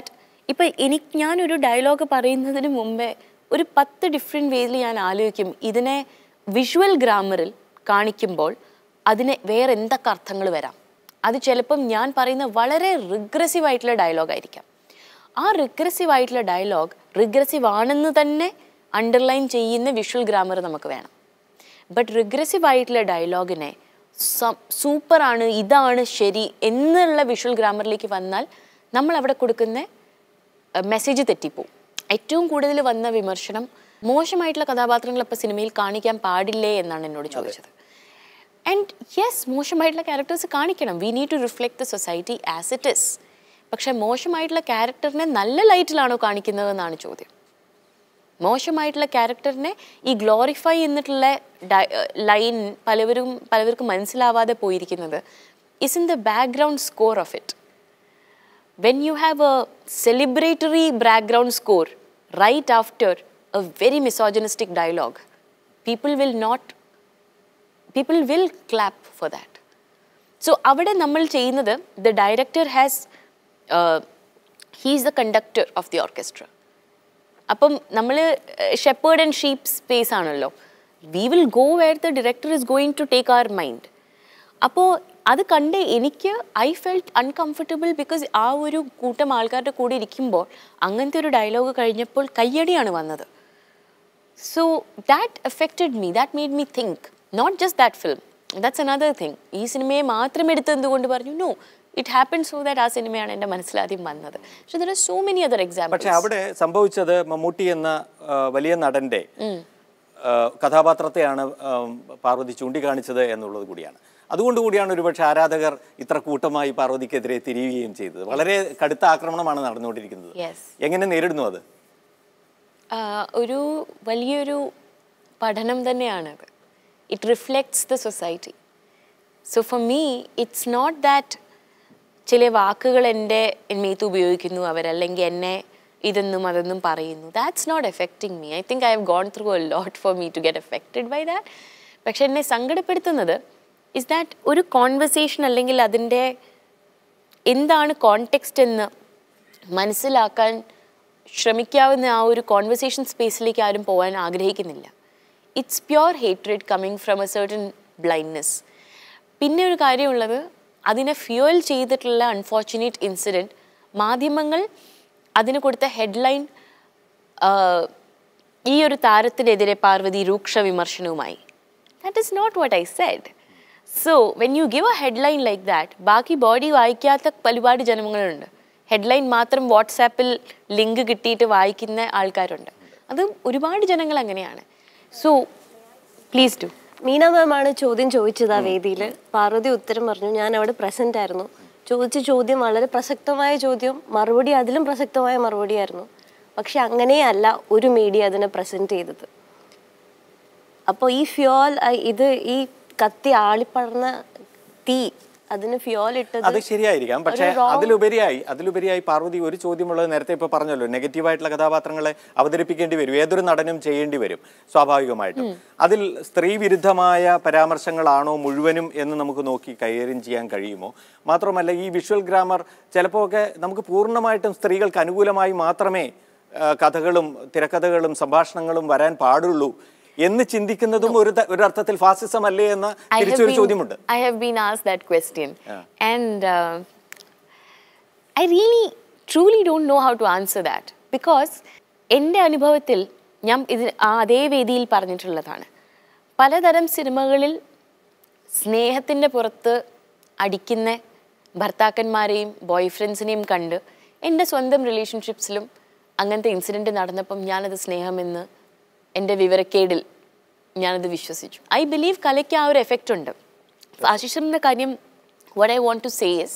ഇപ്പം എനിക്ക് ഞാനൊരു ഡയലോഗ് പറയുന്നതിന് മുമ്പേ ഒരു പത്ത് ഡിഫറെൻറ്റ് വേയിൽ ഞാൻ ആലോചിക്കും ഇതിനെ വിഷ്വൽ ഗ്രാമറിൽ കാണിക്കുമ്പോൾ അതിന് വേറെ എന്തൊക്കെ അർത്ഥങ്ങൾ വരാം അത് ചിലപ്പം ഞാൻ പറയുന്ന വളരെ റിഗ്രസീവ് ആയിട്ടുള്ള ഡയലോഗ് ആയിരിക്കാം ആ റിഗ്രസീവ് ആയിട്ടുള്ള ഡയലോഗ് റിഗ്രസീവ് ആണെന്ന് തന്നെ അണ്ടർലൈൻ ചെയ്യുന്ന വിഷ്വൽ ഗ്രാമർ നമുക്ക് വേണം ബട്ട് റിഗ്രസീവ് ആയിട്ടുള്ള ഡയലോഗിനെ സൂപ്പറാണ് ഇതാണ് ശരി എന്നുള്ള വിഷ്വൽ ഗ്രാമറിലേക്ക് വന്നാൽ നമ്മൾ അവിടെ കൊടുക്കുന്ന മെസ്സേജ് തെറ്റിപ്പോവും ഏറ്റവും കൂടുതൽ വന്ന വിമർശനം മോശമായിട്ടുള്ള കഥാപാത്രങ്ങൾ ഇപ്പോൾ സിനിമയിൽ കാണിക്കാൻ പാടില്ലേ എന്നാണ് എന്നോട് ചോദിച്ചത് ആൻഡ് യെസ് മോശമായിട്ടുള്ള ക്യാരക്ടേഴ്സ് കാണിക്കണം we need to reflect the society as it is പക്ഷേ മോശമായിട്ടുള്ള ക്യാരക്ടറിനെ നല്ല ലൈറ്റിലാണോ കാണിക്കുന്നതെന്നാണ് ചോദ്യം മോശമായിട്ടുള്ള ക്യാരക്ടറിനെ ഈ ഗ്ലോറിഫൈ എന്നിട്ടുള്ള ലൈൻ പലവരും പലവർക്കും മനസ്സിലാവാതെ പോയിരിക്കുന്നത് is in the background score of it when you have a celebratory background score right after a very misogynistic dialogue, people will not, people will clap for that. So അവിടെ നമ്മൾ ചെയ്യുന്നത് the director has he's the conductor of the orchestra അപ്പം നമ്മൾ shepherd and sheep space ആണല്ലോ we will go where the director is going to take our mind അപ്പോൾ അത് കണ്ട് എനിക്ക് ഐ ഫെൽറ്റ് അൺകംഫർട്ടബിൾ ബിക്കോസ് ആ ഒരു കൂട്ടം ആൾക്കാരുടെ കൂടെ ഇരിക്കുമ്പോൾ അങ്ങനത്തെ ഒരു ഡയലോഗ് കഴിഞ്ഞപ്പോൾ കയ്യടിയാണ് വന്നത് so that affected me that made me think not just that film that's another thing ഈ സിനിമയെ മാത്രം എടുത്ത് എന്തുകൊണ്ട് പറഞ്ഞു no it happen so that ആ സിനിമയാണ് എൻ്റെ മനസ്സിലാദ്യം വന്നത് പക്ഷെ there are so many other example പക്ഷെ അവിടെ സംഭവിച്ചത് മമ്മൂട്ടി എന്ന ആ, വലിയ നടന്റെ ആ, കഥാപാത്രത്തെയാണ് ആ, പാർവതി ചൂണ്ടിക്കാണിച്ചത് എന്നുള്ളത് കൂടിയാണ് അതുകൊണ്ട് കൂടിയാണ് ഒരുപക്ഷെ ആരാധകർ ഇത്ര കൂട്ടമായി പാർവതിക്കെതിരെ തിരിയുകയും ചെയ്തത് വളരെ കടുത്ത ആക്രമണമാണ് നടന്നുകൊണ്ടിരിക്കുന്നത് Yes. എങ്ങനെ നേരിടുന്നു അത് ആഹ് ഒരു വലിയൊരു പഠനം തന്നെയാണത് it reflects the society so for me it's not that ചില വാക്കുകൾ എൻ്റെ മീത്ത് ഉപയോഗിക്കുന്നു അവരല്ലെങ്കിൽ എന്നെ ഇതെന്നും അതെന്നും പറയുന്നു that's not affecting me I think I have gone through a lot for me to get affected by that പക്ഷെ എന്നെ സങ്കടപ്പെടുത്തുന്നത് ഇസ് ദാറ്റ് ഒരു കോൺവെർസേഷൻ അല്ലെങ്കിൽ അതിൻ്റെ എന്താണ് കോണ്ടെക്സ്റ്റ് എന്ന് മനസ്സിലാക്കാൻ ശ്രമിക്കാവുന്ന ആ ഒരു കോൺവെർസേഷൻ സ്പേസിലേക്ക് ആരും പോകാൻ ആഗ്രഹിക്കുന്നില്ല it's pure hatred coming from a certain blindness പിന്നെ ഒരു കാര്യമുള്ളത് അതിനെ ഫ്യൂവൽ ചെയ്തിട്ടുള്ള അൺഫോർച്ചുനേറ്റ് ഇൻസിഡൻറ്റ് മാധ്യമങ്ങൾ അതിന് കൊടുത്ത ഹെഡ്ലൈൻ ഈ ഒരു താരത്തിനെതിരെ പാർവതി രൂക്ഷ വിമർശനവുമായി that is not what I said so when you give a headline like that ബാക്കി ബോഡി വായിക്കാത്ത ഒരുപാട് ജനങ്ങളുണ്ട് ഹെഡ്ലൈൻ മാത്രം വാട്സാപ്പിൽ ലിങ്ക് കിട്ടിയിട്ട് വായിക്കുന്ന ആൾക്കാരുണ്ട് അത് ഒരുപാട് ജനങ്ങൾ അങ്ങനെയാണ് so please do Meena ma'am ആണ് ചോദ്യം ചോദിച്ചത് ആ വേദിയിൽ പാർവതി ഉത്തരം പറഞ്ഞു ഞാൻ അവിടെ പ്രസന്റ് ആയിരുന്നു ചോദിച്ച ചോദ്യം വളരെ പ്രസക്തമായ ചോദ്യം മറുപടി അതിലും പ്രസക്തമായ മറുപടിയായിരുന്നു പക്ഷെ അങ്ങനെയല്ല ഒരു മീഡിയ അതിനെ പ്രസന്റ് ചെയ്തത് അപ്പോൾ ഈ ഫ്യോൽ ഇത് ഈ കത്തി ആളിപ്പടർന്ന തീ അതിന് ഫ്യോൽ ഇട്ടത് അത് ശരിയായിരിക്കാം പക്ഷേ ഒരു wrong- അതിലുപരിയായി അതിലുപരിയായി പാർവതി ഒരു ചോദ്യമുള്ളത് നേരത്തെ ഇപ്പൊ പറഞ്ഞല്ലോ നെഗറ്റീവായിട്ടുള്ള കഥാപാത്രങ്ങളെ അവതരിപ്പിക്കേണ്ടി വരും ഏതൊരു നടനും ചെയ്യേണ്ടി വരും സ്വാഭാവികമായിട്ടും അതിൽ സ്ത്രീ വിരുദ്ധമായ പരാമർശങ്ങളാണോ മുഴുവനും എന്ന് നമുക്ക് നോക്കി കൈകാര്യം ചെയ്യാൻ കഴിയുമോ മാത്രമല്ല ഈ വിഷ്വൽ ഗ്രാമർ ചിലപ്പോൾ ഒക്കെ നമുക്ക് പൂർണ്ണമായിട്ടും സ്ത്രീകൾക്ക് അനുകൂലമായി മാത്രമേ ആ, കഥകളും തിരക്കഥകളും സംഭാഷണങ്ങളും വരാൻ പാടുള്ളൂ എന്ന് ചിന്തിക്കുന്നതും ഒരു ത- ഒരു അർത്ഥത്തിൽ ഫാസിസം അല്ലേ എന്ന I have തിരിച്ചൊരു been- ചോദ്യമുണ്ട് I have been asked that question. And uh, I really, truly don't know how to answer that. Because എൻ്റെ അനുഭവത്തിൽ ഞാൻ ഇത് ആ അതേ വേദിയിൽ പറഞ്ഞിട്ടുള്ളതാണ് പലതരം സിനിമകളിൽ സ്നേഹത്തിൻ്റെ പുറത്ത് അടിക്കുന്ന ഭർത്താക്കന്മാരെയും ബോയ് ഫ്രണ്ട്സിനെയും കണ്ട് എൻ്റെ സ്വന്തം റിലേഷൻഷിപ്സിലും അങ്ങനത്തെ ഇൻസിഡൻറ്റ് നടന്നപ്പം ഞാനത് സ്നേഹമെന്ന് എൻ്റെ വിവരക്കേടിൽ ഞാനത് വിശ്വസിച്ചു ഐ ബിലീവ് കലയ്ക്ക് ആ ഒരു എഫക്റ്റ് ഉണ്ട് ആശിഷിൻ്റെ കാര്യം what I want to say is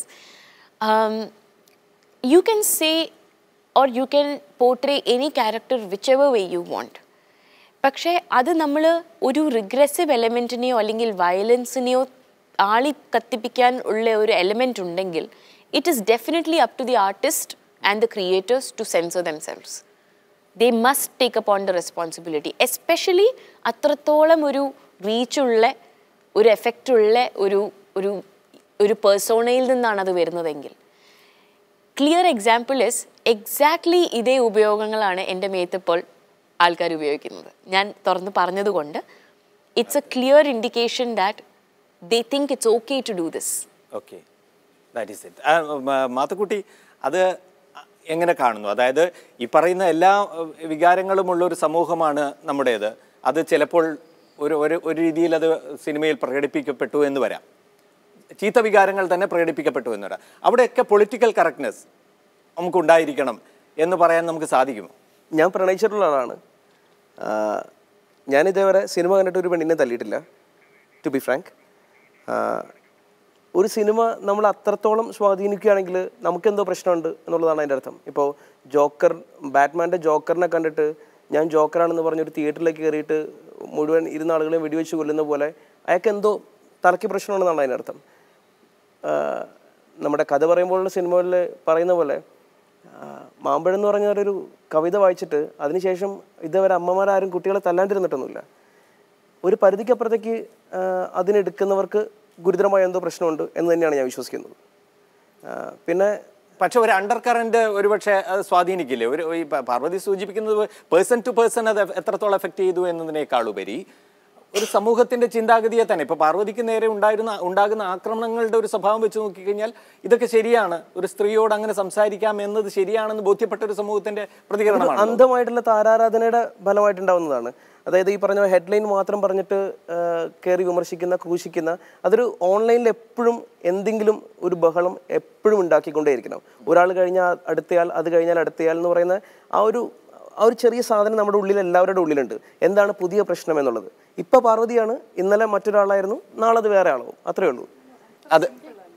you can say or you can portray any character whichever way you want പക്ഷേ അത് നമ്മൾ ഒരു റിഗ്രസീവ് എലമെൻറ്റിനെയോ അല്ലെങ്കിൽ വയലൻസിനെയോ ആളി കത്തിപ്പിക്കാൻ ഉള്ള ഒരു എലമെൻ്റ് ഉണ്ടെങ്കിൽ it is definitely up to the artist and the creators to censor themselves they must take upon the responsibility especially അത്രത്തോളം ഒരു റീച്ചുള്ള ഒരു എഫക്റ്റുള്ള ഒരു ഒരു ഒരു പേഴ്സോണയിൽ നിന്നാണ് അത് വരുന്നതെങ്കിൽ ക്ലിയർ എക്സാമ്പിൾ ഇസ് എക്സാക്ട്ലി ഇതേ ഉപയോഗങ്ങളാണ് എൻ്റെ മേത്തിപ്പോൾ ആൾക്കാർ ഉപയോഗിക്കുന്നത് ഞാൻ തുറന്ന് പറഞ്ഞതുകൊണ്ട് it's a clear indication that they think it's okay to do this okay that is it Mathukutty അത് എങ്ങനെ കാണുന്നു അതായത് ഈ പറയുന്ന എല്ലാ അഹ്, വികാരങ്ങളുമുള്ള ഒരു സമൂഹമാണ് നമ്മുടേത് അത് ചിലപ്പോൾ ഒരു ഒരു ഒരു രീതിയിൽ അത് സിനിമയിൽ പ്രകടിപ്പിക്കപ്പെട്ടു എന്ന് വരാം ചീത്ത വികാരങ്ങൾ തന്നെ പ്രകടിപ്പിക്കപ്പെട്ടു എന്ന് വരാം അവിടെയൊക്കെ പൊളിറ്റിക്കൽ കറക്റ്റ്നെസ് നമുക്കുണ്ടായിരിക്കണം എന്ന് പറയാൻ നമുക്ക് സാധിക്കുമോ ഞാൻ പ്രണയിച്ചിട്ടുള്ള ആളാണ് ആ, ഞാനിതേവരെ സിനിമ കണ്ടിട്ട് ഒരു പെണ്ണിനെ തല്ലിയിട്ടില്ല ടു ബി ഫ്രാങ്ക് ഒരു സിനിമ നമ്മൾ അത്രത്തോളം സ്വാധീനിക്കുകയാണെങ്കിൽ നമുക്കെന്തോ പ്രശ്നമുണ്ട് എന്നുള്ളതാണ് അതിൻ്റെ അർത്ഥം ഇപ്പോൾ ജോക്കർ ബാറ്റ്മാൻ്റെ ജോക്കറിനെ കണ്ടിട്ട് ഞാൻ ജോക്കറാണെന്ന് പറഞ്ഞൊരു തിയേറ്ററിലേക്ക് കയറിയിട്ട് മുഴുവൻ ഇരുന്ന ആളുകളെ വെടിവെച്ച് കൊല്ലുന്ന പോലെ അയാൾക്ക് എന്തോ തലയ്ക്ക് പ്രശ്നമുണ്ടെന്നാണ് അതിൻ്റെ അർത്ഥം ആ, നമ്മുടെ കഥ പറയുമ്പോഴുള്ള സിനിമകളിൽ പറയുന്ന പോലെ ആ, മാമ്പഴം എന്ന് പറഞ്ഞ ഒരു കവിത വായിച്ചിട്ട് അതിനുശേഷം ഇതുവരെ അമ്മമാരാരും കുട്ടികളെ തല്ലാണ്ടിരുന്നിട്ടൊന്നുമില്ല ഒരു പരിധിക്കപ്പുറത്തേക്ക് ആ, അതിനെടുക്കുന്നവർക്ക് ഗുരുതരമായ എന്തോ പ്രശ്നമുണ്ട് എന്ന് തന്നെയാണ് ഞാൻ വിശ്വസിക്കുന്നത് ആ, പിന്നെ പക്ഷെ ഒരു അണ്ടർ കറന്റ് ഒരുപക്ഷെ അത് സ്വാധീനിക്കില്ലേ ഒരു ഈ പ- പാർവതി സൂചിപ്പിക്കുന്നത് പേഴ്സൺ ടു പേഴ്സൺ അത് എത്രത്തോളം എഫക്ട് ചെയ്തു എന്നതിനേക്കാളുപരി ഒരു സമൂഹത്തിന്റെ ചിന്താഗതിയെ തന്നെ ഇപ്പൊ പാർവതിക്ക് നേരെ ഉണ്ടായിരുന്ന ഉണ്ടാകുന്ന ആക്രമണങ്ങളുടെ ഒരു സ്വഭാവം വെച്ച് നോക്കിക്കഴിഞ്ഞാൽ ഇതൊക്കെ ശരിയാണ് ഒരു സ്ത്രീയോട് അങ്ങനെ സംസാരിക്കാം എന്നത് ശരിയാണെന്ന് ബോധ്യപ്പെട്ട ഒരു സമൂഹത്തിന്റെ പ്രതികരണമാണ് അന്ധമായിട്ടുള്ള താരാരാധനയുടെ ഫലമായിട്ടുണ്ടാവുന്നതാണ് അതായത് ഈ പറഞ്ഞ ഹെഡ്ലൈൻ മാത്രം പറഞ്ഞിട്ട് ആ, കയറി വിമർശിക്കുന്ന ക്രൂശിക്കുന്ന അതൊരു ഓൺലൈനിൽ എപ്പോഴും എന്തെങ്കിലും ഒരു ബഹളം എപ്പോഴും ഉണ്ടാക്കിക്കൊണ്ടേയിരിക്കണം ഒരാൾ കഴിഞ്ഞാൽ അടുത്തയാൾ അത് കഴിഞ്ഞാൽ അടുത്തയാൾ എന്ന് പറയുന്ന ആ ഒരു ആ ഒരു ചെറിയ സാധനം നമ്മുടെ ഉള്ളിൽ എല്ലാവരുടെ ഉള്ളിലുണ്ട് എന്താണ് പുതിയ പ്രശ്നം എന്നുള്ളത് ഇപ്പൊ പാർവതിയാണ് ഇന്നലെ മറ്റൊരാളായിരുന്നു നാളെ അത് വേറെ ആളാവും അത്രേ ഉള്ളൂ അത്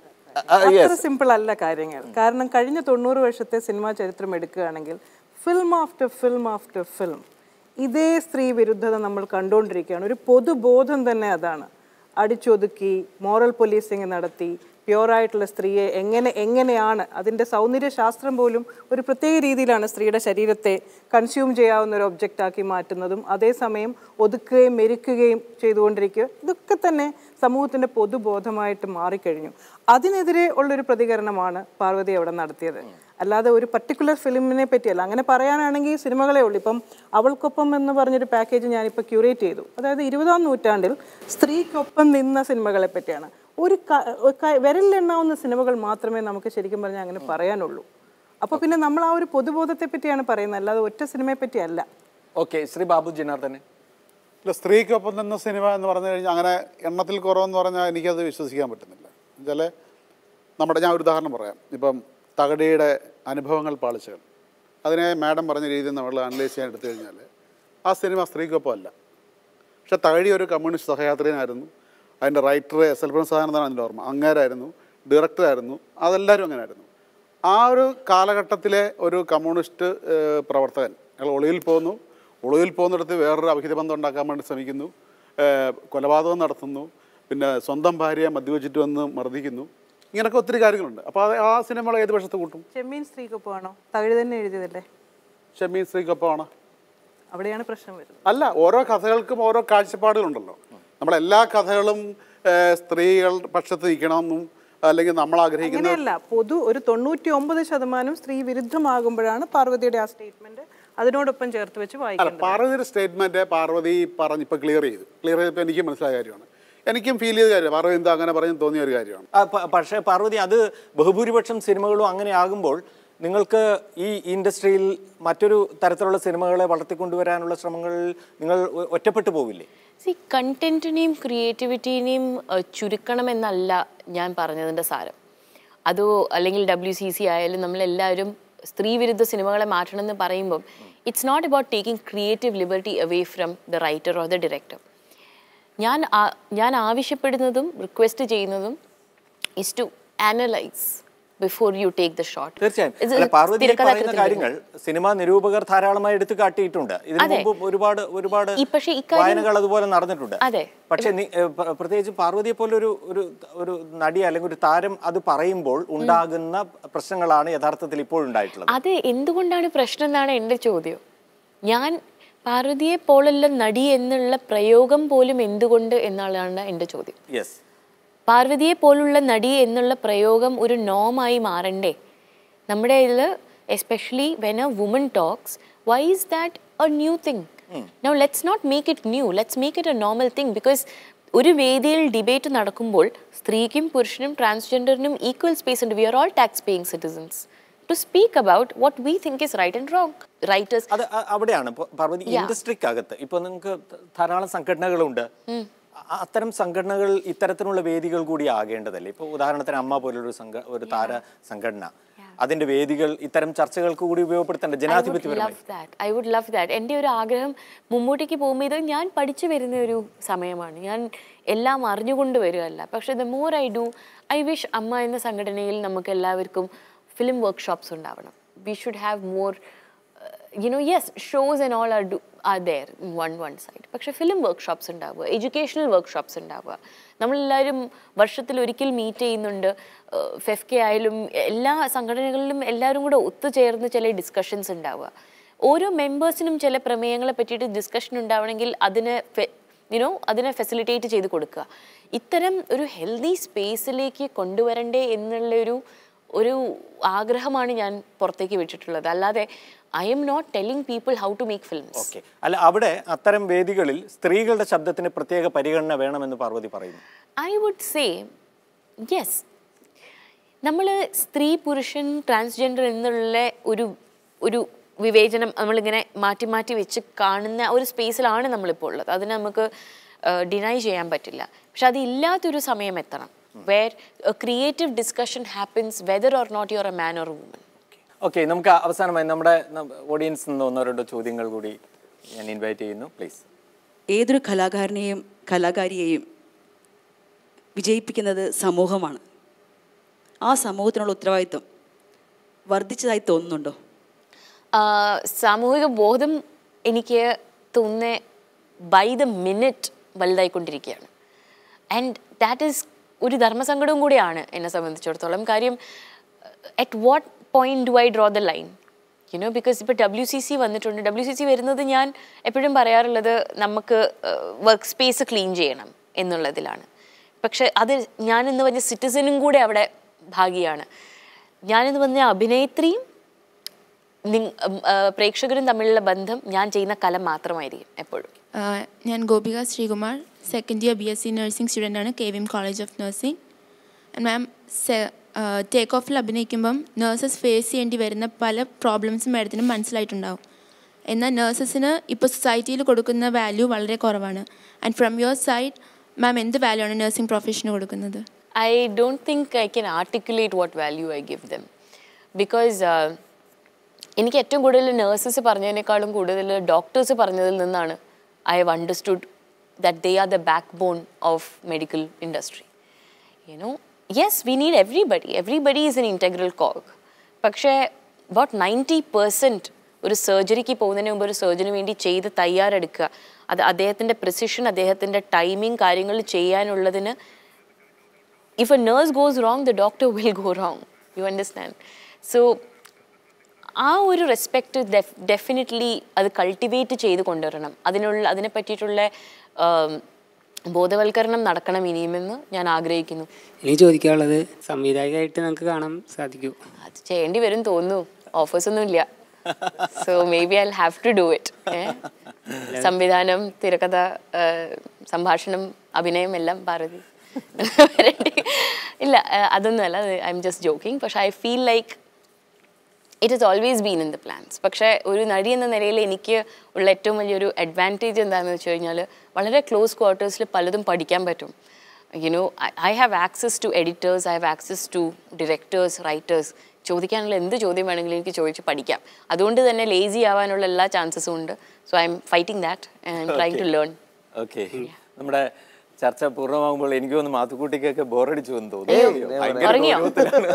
ആ, അത്ര സിമ്പിൾ അല്ല കാര്യങ്ങൾ കാരണം കഴിഞ്ഞ തൊണ്ണൂറ് വർഷത്തെ സിനിമാ ചരിത്രം എടുക്കുകയാണെങ്കിൽ film after film after film ഇതേ സ്ത്രീ വിരുദ്ധത നമ്മൾ കണ്ടുകൊണ്ടിരിക്കുകയാണ് ഒരു പൊതുബോധം തന്നെ അതാണ് അടിച്ചൊതുക്കി മോറൽ പോലീസിങ് നടത്തി പ്യുവറായിട്ടുള്ള സ്ത്രീയെ എങ്ങനെ എങ്ങനെയാണ് അതിൻ്റെ സൗന്ദര്യ ശാസ്ത്രം പോലും ഒരു പ്രത്യേക രീതിയിലാണ് സ്ത്രീയുടെ ശരീരത്തെ കൺസ്യൂം ചെയ്യാവുന്ന ഒരു ഒബ്ജക്റ്റ് ആക്കി മാറ്റുന്നതും അതേസമയം ഒതുക്കുകയും മെരുക്കുകയും ചെയ്തുകൊണ്ടിരിക്കുക ഇതൊക്കെ തന്നെ സമൂഹത്തിൻ്റെ പൊതുബോധമായിട്ട് മാറിക്കഴിഞ്ഞു അതിനെതിരെ ഉള്ളൊരു പ്രതികരണമാണ് പാർവതി അവിടെ നടത്തിയത് അല്ലാതെ ഒരു പർട്ടിക്കുലർ ഫിലിമിനെ പറ്റിയല്ല അങ്ങനെ പറയാനാണെങ്കിൽ സിനിമകളേ ഉള്ളൂ ഇപ്പം അവൾക്കൊപ്പം എന്ന് പറഞ്ഞൊരു പാക്കേജ് ഞാനിപ്പോൾ ക്യൂറേറ്റ് ചെയ്തു അതായത് ഇരുപതാം നൂറ്റാണ്ടിൽ സ്ത്രീക്കൊപ്പം നിന്ന സിനിമകളെ പറ്റിയാണ് ഒരു ക- ഒരു ക- വിരലിലെണ്ണാവുന്ന സിനിമകൾ മാത്രമേ നമുക്ക് ശരിക്കും പറഞ്ഞാൽ അങ്ങനെ പറയാനുള്ളൂ അപ്പോൾ പിന്നെ നമ്മൾ ആ ഒരു പൊതുബോധത്തെ പറ്റിയാണ് പറയുന്നത് അല്ലാതെ ഒറ്റ സിനിമയെ പറ്റിയല്ല ഓക്കെ ശ്രീ ബാബു ജനാർദ്ദനെ ഇല്ല സ്ത്രീക്കൊപ്പം നിന്ന സിനിമ എന്ന് പറഞ്ഞു കഴിഞ്ഞാൽ അങ്ങനെ എണ്ണത്തിൽ കുറവെന്ന് പറഞ്ഞാൽ എനിക്കത് വിശ്വസിക്കാൻ പറ്റുന്നില്ല എന്നുവെച്ചാൽ നമ്മുടെ ഞാൻ ഒരു ഉദാഹരണം പറയാം ഇപ്പം തകടിയുടെ അനുഭവങ്ങൾ പാളിച്ചകൾ അതിനെ മാഡം പറഞ്ഞ രീതിയിൽ നമ്മൾ അനലൈസ് ചെയ്യാൻ എടുത്തു കഴിഞ്ഞാൽ ആ സിനിമ സ്ത്രീക്കൊപ്പം അല്ല പക്ഷെ തകഴി ഒരു കമ്മ്യൂണിസ്റ്റ് സഹയാത്രികനായിരുന്നു അതിൻ്റെ റൈറ്റർ എസ് എൽ പ്രസാദാനന്ദാണ് അതിൻ്റെ ഓർമ്മ അങ്ങേരായിരുന്നു ഡയറക്ടറായിരുന്നു അതെല്ലാവരും അങ്ങനെ ആയിരുന്നു ആ ഒരു കാലഘട്ടത്തിലെ ഒരു കമ്മ്യൂണിസ്റ്റ് ഏഹ്, പ്രവർത്തകൻ അയാൾ ഒളിയിൽ പോകുന്നു ഒളിയിൽ പോകുന്നിടത്ത് വേറൊരു അവിഹിത ബന്ധം ഉണ്ടാക്കാൻ വേണ്ടി ശ്രമിക്കുന്നു ഏഹ്, കൊലപാതകം നടത്തുന്നു പിന്നെ സ്വന്തം ഭാര്യയെ മദ്യവെച്ചിട്ട് വന്ന് മർദ്ദിക്കുന്നു ഇങ്ങനെയൊക്കെ ഒത്തിരി കാര്യങ്ങളുണ്ട് അപ്പോൾ അത് ആ സിനിമകൾ ഏത് പക്ഷത്ത് കൂട്ടും ചെമ്മീൻ സ്ത്രീക്കൊപ്പമാണോ തകഴി തന്നെ എഴുതിയതല്ലേ ഷമീൻ സ്ത്രീക്കൊപ്പമാണ് അവിടെയാണ് പ്രശ്നം വരുന്നത് അല്ല ഓരോ കഥകൾക്കും ഓരോ കാഴ്ചപ്പാടുകളുണ്ടല്ലോ നമ്മളെല്ലാ കഥകളും ഏഹ്, സ്ത്രീകൾ പക്ഷത്ത് നിൽക്കണമെന്നും അല്ലെങ്കിൽ നമ്മൾ ആഗ്രഹിക്കുന്ന അങ്ങനെയല്ല പൊതു ഒരു തൊണ്ണൂറ്റി ഒമ്പത് ശതമാനം സ്ത്രീ വിരുദ്ധമാകുമ്പോഴാണ് പാർവതിയുടെ ആ സ്റ്റേറ്റ്മെന്റ് അതിനോടൊപ്പം ചേർത്ത് വെച്ച് അല്ല വായിക്കുന്നത് പാർവതിയുടെ സ്റ്റേറ്റ്മെന്റ് പാർവതി പറഞ്ഞ് ഇപ്പൊ ക്ലിയർ ചെയ്തു ക്ലിയർ ചെയ്തപ്പോൾ എനിക്ക് മനസ്സിലായ കാര്യമാണ് എനിക്കും ഫീൽ ചെയ്ത കാര്യം പാർവതി എന്താ അങ്ങനെ പറഞ്ഞു തോന്നിയ ഒരു കാര്യമാണ് ആ, പ- പക്ഷേ പാർവതി അത് ബഹുഭൂരിപക്ഷം സിനിമകളും അങ്ങനെ ആകുമ്പോൾ നിങ്ങൾക്ക് ഈ ഇൻഡസ്ട്രിയിൽ മറ്റൊരു തരത്തിലുള്ള സിനിമകളെ വളർത്തിക്കൊണ്ടുവരാനുള്ള ശ്രമങ്ങളിൽ നിങ്ങൾ ഒ- ഒറ്റപ്പെട്ടു പോവില്ലേ സി കണ്ടന്റിനെയും ക്രിയേറ്റിവിറ്റീനെയും ചുരുക്കണമെന്നല്ല ഞാൻ പറഞ്ഞതിൻ്റെ സാരം അതോ അല്ലെങ്കിൽ ഡബ്ല്യു സി സി ആയാലും നമ്മളെല്ലാവരും സ്ത്രീവിരുദ്ധ സിനിമകളെ മാറ്റണം എന്ന് പറയുമ്പം it's not about taking creative liberty away from the writer or the director ഞാൻ ആ- ഞാൻ ആവശ്യപ്പെടുന്നതും റിക്വസ്റ്റ് ചെയ്യുന്നതും is to analyse before you take the shot തീർച്ചയായും അല്ല പാർവതി ഈ പറയുന്ന കാര്യങ്ങൾ സിനിമാ നിരൂപകർ ധാരാളമായി എടുത്തു കാട്ടിയിട്ടുണ്ട് ഇതിനു അതെ. മുമ്പ് ഒരുപാട് ഒരുപാട് ഈ പക്ഷേ ഇക്കാര്യം- വായനകൾ അതുപോലെ നടന്നിട്ടുണ്ട് അതെ. പക്ഷെ നി- ഏ, പ്ര- പ്രത്യേകിച്ച് പാർവതിയെ പോലെ ഒരു ഒരു ഒരു നടി അല്ലെങ്കിൽ ഒരു താരം അത് പറയുമ്പോൾ ഉണ്ടാകുന്ന പ്രശ്നങ്ങളാണ് യഥാർത്ഥത്തിൽ ഇപ്പോൾ ഉണ്ടായിട്ടുള്ളത് അത് എന്തുകൊണ്ടാണ് പ്രശ്നം എന്നാണ് എൻ്റെ ചോദ്യം ഞാൻ പാർവതിയെ പോലുള്ള നടി എന്നുള്ള പ്രയോഗം പോലും എന്തുകൊണ്ട് എന്നുള്ളതാണ് എൻ്റെ ചോദ്യം യെസ് പാർവതിയെ പോലുള്ള നടി എന്നുള്ള പ്രയോഗം ഒരു നോമായി മാറണ്ടേ നമ്മുടെ ഇതിൽ especially when a woman talks why is that a new thing no let's not make it new let's make it a normal thing because ഒരു വേദിയിൽ ഡിബേറ്റ് നടക്കുമ്പോൾ സ്ത്രീക്കും പുരുഷനും ട്രാൻസ്ജെൻഡറിനും ഈക്വൽ സ്പേസ് ഉണ്ട് we are all tax paying citizens to speak about what we think is right and wrong writers അത് അ- അവിടെയാണ് ഇപ്പൊ പാർവതി ഇൻഡസ്ട്രിക്കകത്ത് ഇപ്പൊ നിങ്ങൾക്ക് ധാരാളം സംഘടനകളുണ്ട് അ- അത്തരം സംഘടനകൾ ഇത്തരത്തിലുള്ള വേദികൾ കൂടി ആകേണ്ടതല്ലേ ഇപ്പൊ ഉദാഹരണത്തിന് അമ്മ പോലൊരു സംഘ ഒരു താര സംഘടന അതിന്റെ വേദികൾ ഇത്തരം ചർച്ചകൾക്ക് കൂടി ഉപയോഗപ്പെടുത്തേണ്ട ജനാധിപത്യപരമായി love that I would love that എൻ്റെ ഒരു ആഗ്രഹം മുമ്പോട്ടേക്ക് പോകുമ്പോൾ ഇത് ഞാൻ പഠിച്ചു വരുന്ന ഒരു സമയമാണ് ഞാൻ എല്ലാം അറിഞ്ഞുകൊണ്ട് വരികയല്ല പക്ഷേ the more I do I wish Amma എന്ന സംഘടനയിൽ നമുക്ക് എല്ലാവർക്കും ഫിലിം വർക്ക്ഷോപ്സ് ഉണ്ടാവണം we should have more you know yes shows and all are do are there in one one side പക്ഷേ ഫിലിം വർക്ക്ഷോപ്സ് ഉണ്ടാവുക എഡ്യൂക്കേഷണൽ വർക്ക്ഷോപ്സ് ഉണ്ടാവുക നമ്മളെല്ലാവരും വർഷത്തിൽ ഒരിക്കൽ മീറ്റ് ചെയ്യുന്നുണ്ട് ഫെഫ്കെ ആയാലും എല്ലാ സംഘടനകളിലും എല്ലാവരും കൂടെ ഒത്തുചേർന്ന് ചില ഡിസ്കഷൻസ് ഉണ്ടാവുക ഓരോ മെമ്പേഴ്സിനും ചില പ്രമേയങ്ങളെ പറ്റിയിട്ട് ഡിസ്കഷൻ ഉണ്ടാവണമെങ്കിൽ അതിന് യുനോ അതിനെ ഫെസിലിറ്റേറ്റ് ചെയ്ത് കൊടുക്കുക ഇത്തരം ഒരു ഹെൽത്തി സ്പേസിലേക്ക് കൊണ്ടുവരണ്ടേ എന്നുള്ളൊരു ഒരു ആഗ്രഹമാണ് ഞാൻ പുറത്തേക്ക് വിട്ടിട്ടുള്ളത് അല്ലാതെ I'm not telling people how to make films okay അല്ല അവിടെ അത്തരം വേദികളിൽ സ്ത്രീകളുടെ ശബ്ദത്തിന് പ്രത്യേക പരിഗണന വേണമെന്ന് പാർവതി പറയുന്നു ഐ വുഡ് സേ യെസ് നമ്മൾ സ്ത്രീ പുരുഷൻ ട്രാൻസ്ജെൻഡർ എന്നുള്ള ഒരു ഒരു വിവേചനം നമ്മളിങ്ങനെ മാറ്റി മാറ്റി വെച്ച് കാണുന്ന ഒരു സ്പേസിലാണ് നമ്മളിപ്പോൾ ഉള്ളത് അതിന് നമുക്ക് ഡിനൈ ചെയ്യാൻ പറ്റില്ല പക്ഷെ അതില്ലാത്തൊരു സമയം എത്തണം where creative discussion happens whether or not you're a man or woman okay നമുക്ക് അവസാനമായി നമ്മുടെ ഓഡിയൻസ് നിന്ന് ഒന്നോ രണ്ടോ ചോദ്യങ്ങൾ കൂടി ഞാൻ ഇൻവൈറ്റ് ചെയ്യുന്നു പ്ലീസ് ഏതൊരു കലാകാരനെയും കലാകാരിയെയും വിജയിപ്പിക്കുന്നത് സമൂഹമാണ് ആ സമൂഹത്തിനുള്ള ഉത്തരവാദിത്വം വർദ്ധിച്ചതായി തോന്നുന്നുണ്ടോ ആഹ് സാമൂഹിക ബോധം എനിക്ക് തോന്നുന്ന ബൈ ദ മിനിറ്റ് വലുതായിക്കൊണ്ടിരിക്കുകയാണ് ആൻഡ് ദാറ്റ് ഈസ് ഒരു ധർമ്മസങ്കടവും കൂടിയാണ് എന്നെ സംബന്ധിച്ചിടത്തോളം കാര്യം at what point do I draw the line you know because ഇപ്പോൾ ഡബ്ല്യു സി സി വന്നിട്ടുണ്ട് ഡബ്ല്യു സി സി വരുന്നത് ഞാൻ എപ്പോഴും പറയാറുള്ളത് നമുക്ക് വർക്ക് സ്പേസ് ക്ലീൻ ചെയ്യണം എന്നുള്ളതിലാണ് പക്ഷെ അത് ഞാനെന്ന് പറഞ്ഞ സിറ്റിസനും കൂടെ അവിടെ ഭാഗിയാണ് ഞാനെന്ന് പറഞ്ഞ അഭിനേത്രിയും നിങ് ആ, പ്രേക്ഷകരും തമ്മിലുള്ള ബന്ധം ഞാൻ ചെയ്യുന്ന കല മാത്രമായിരിക്കും എപ്പോഴും ആഹ് ഞാൻ Gopika Sreekumar second year B S C nursing student ആണ് K V M college of nursing ma'am take ഓഫിൽ അഭിനയിക്കുമ്പം നേഴ്സസ് ഫേസ് ചെയ്യേണ്ടി വരുന്ന പല പ്രോബ്ലംസും മാഡത്തിനും മനസ്സിലായിട്ടുണ്ടാവും എന്നാൽ നേഴ്സസിന് ഇപ്പോൾ സൊസൈറ്റിയിൽ കൊടുക്കുന്ന വാല്യൂ വളരെ കുറവാണ് and from your side ma'am എന്ത് വാല്യൂ ആണ് നഴ്സിംഗ് പ്രൊഫഷന് കൊടുക്കുന്നത് I don't think I can articulate what value I give them because എനിക്ക് ഏറ്റവും കൂടുതൽ നേഴ്സസ് പറഞ്ഞതിനേക്കാളും കൂടുതൽ ഡോക്ടേഴ്സ് പറഞ്ഞതിൽ നിന്നാണ് I have understood that they are the backbone of medical industry you know yes we need everybody everybody is an integral cog പക്ഷേ about ninety percent ഒരു സർജറിക്ക് പോകുന്നതിന് മുമ്പ് ഒരു സർജന് വേണ്ടി ചെയ്ത് തയ്യാറെടുക്കുക അത് അദ്ദേഹത്തിൻ്റെ പ്രിസിഷൻ അദ്ദേഹത്തിൻ്റെ ടൈമിങ് കാര്യങ്ങൾ ചെയ്യാനുള്ളതിന് if a nurse goes wrong, the doctor will go wrong. You understand? So, ആ ഒരു റെസ്പെക്റ്റ് ഡെഫിനറ്റ്ലി അത് കൾട്ടിവേറ്റ് ചെയ്ത് കൊണ്ടുവരണം അതിനുള്ള അതിനെ പറ്റിയിട്ടുള്ള ആം, ബോധവൽക്കരണം നടക്കണം ഇനിയുമെന്ന് ഞാൻ ആഗ്രഹിക്കുന്നു എനിക്ക് ചോദിക്കാനുള്ളത് സംവിധായകമായിട്ട് നമുക്ക് കാണാൻ സാധിക്കൂ അത് ചെയ്യേണ്ടി വരും തോന്നുന്നു ഓഫേഴ്സ് ഒന്നും ഇല്ല so maybe I have to do it സംവിധാനം തിരക്കഥ ആ, സംഭാഷണം അഭിനയം എല്ലാം ഭാരതി വരണ്ടി. ഇല്ല ആ, അതൊന്നുമല്ല ഐ എം ജസ്റ്റ് ജോക്കിംഗ് പക്ഷെ I feel like it is always been in the plans പക്ഷേ ഒരു നടി എന്ന നിലയിൽ എനിക്ക് ഉള്ള ഏറ്റവും വലിയൊരു അഡ്വാൻറ്റേജ് എന്താണെന്ന് വെച്ച് കഴിഞ്ഞാൽ വളരെ ക്ലോസ് ക്വാർട്ടേഴ്സിൽ പലതും പഠിക്കാൻ പറ്റും you know I have access to editors I have access to directors writers ചോദിക്കാനുള്ള എന്ത് ചോദ്യം വേണമെങ്കിലും എനിക്ക് ചോദിച്ച് പഠിക്കാം അതുകൊണ്ട് തന്നെ ലേസി ആവാനുള്ള എല്ലാ ചാൻസസും ഉണ്ട് so I'm fighting that and trying to learn okay നമ്മുടെ ചർച്ച പൂർണ്ണമാകുമ്പോൾ എനിക്ക് തോന്നുന്നു മാത്തുക്കുട്ടിക്കൊക്കെ ബോറടിച്ചു എന്ന് തോന്നുന്നു ഭയങ്കര ഉറങ്ങിയോ? ഗൗരവത്തിലാണ്.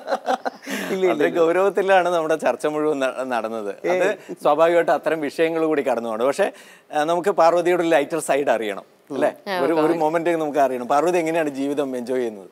വളരെ ഗൗരവത്തിലാണ് നമ്മുടെ ചർച്ച മുഴുവൻ ന- നടന്നത് അത് സ്വാഭാവികമായിട്ട് അത്തരം വിഷയങ്ങൾ കൂടി കടന്നു പോകണം പക്ഷെ ആ, നമുക്ക് പാർവതിയുടെ ലൈറ്റർ സൈഡ് അറിയണം അല്ലേ ഒരു ഒരു മൊമെന്റ് നമുക്ക് അറിയണം പാർവതി എങ്ങനെയാണ് ജീവിതം എൻജോയ് ചെയ്യുന്നത്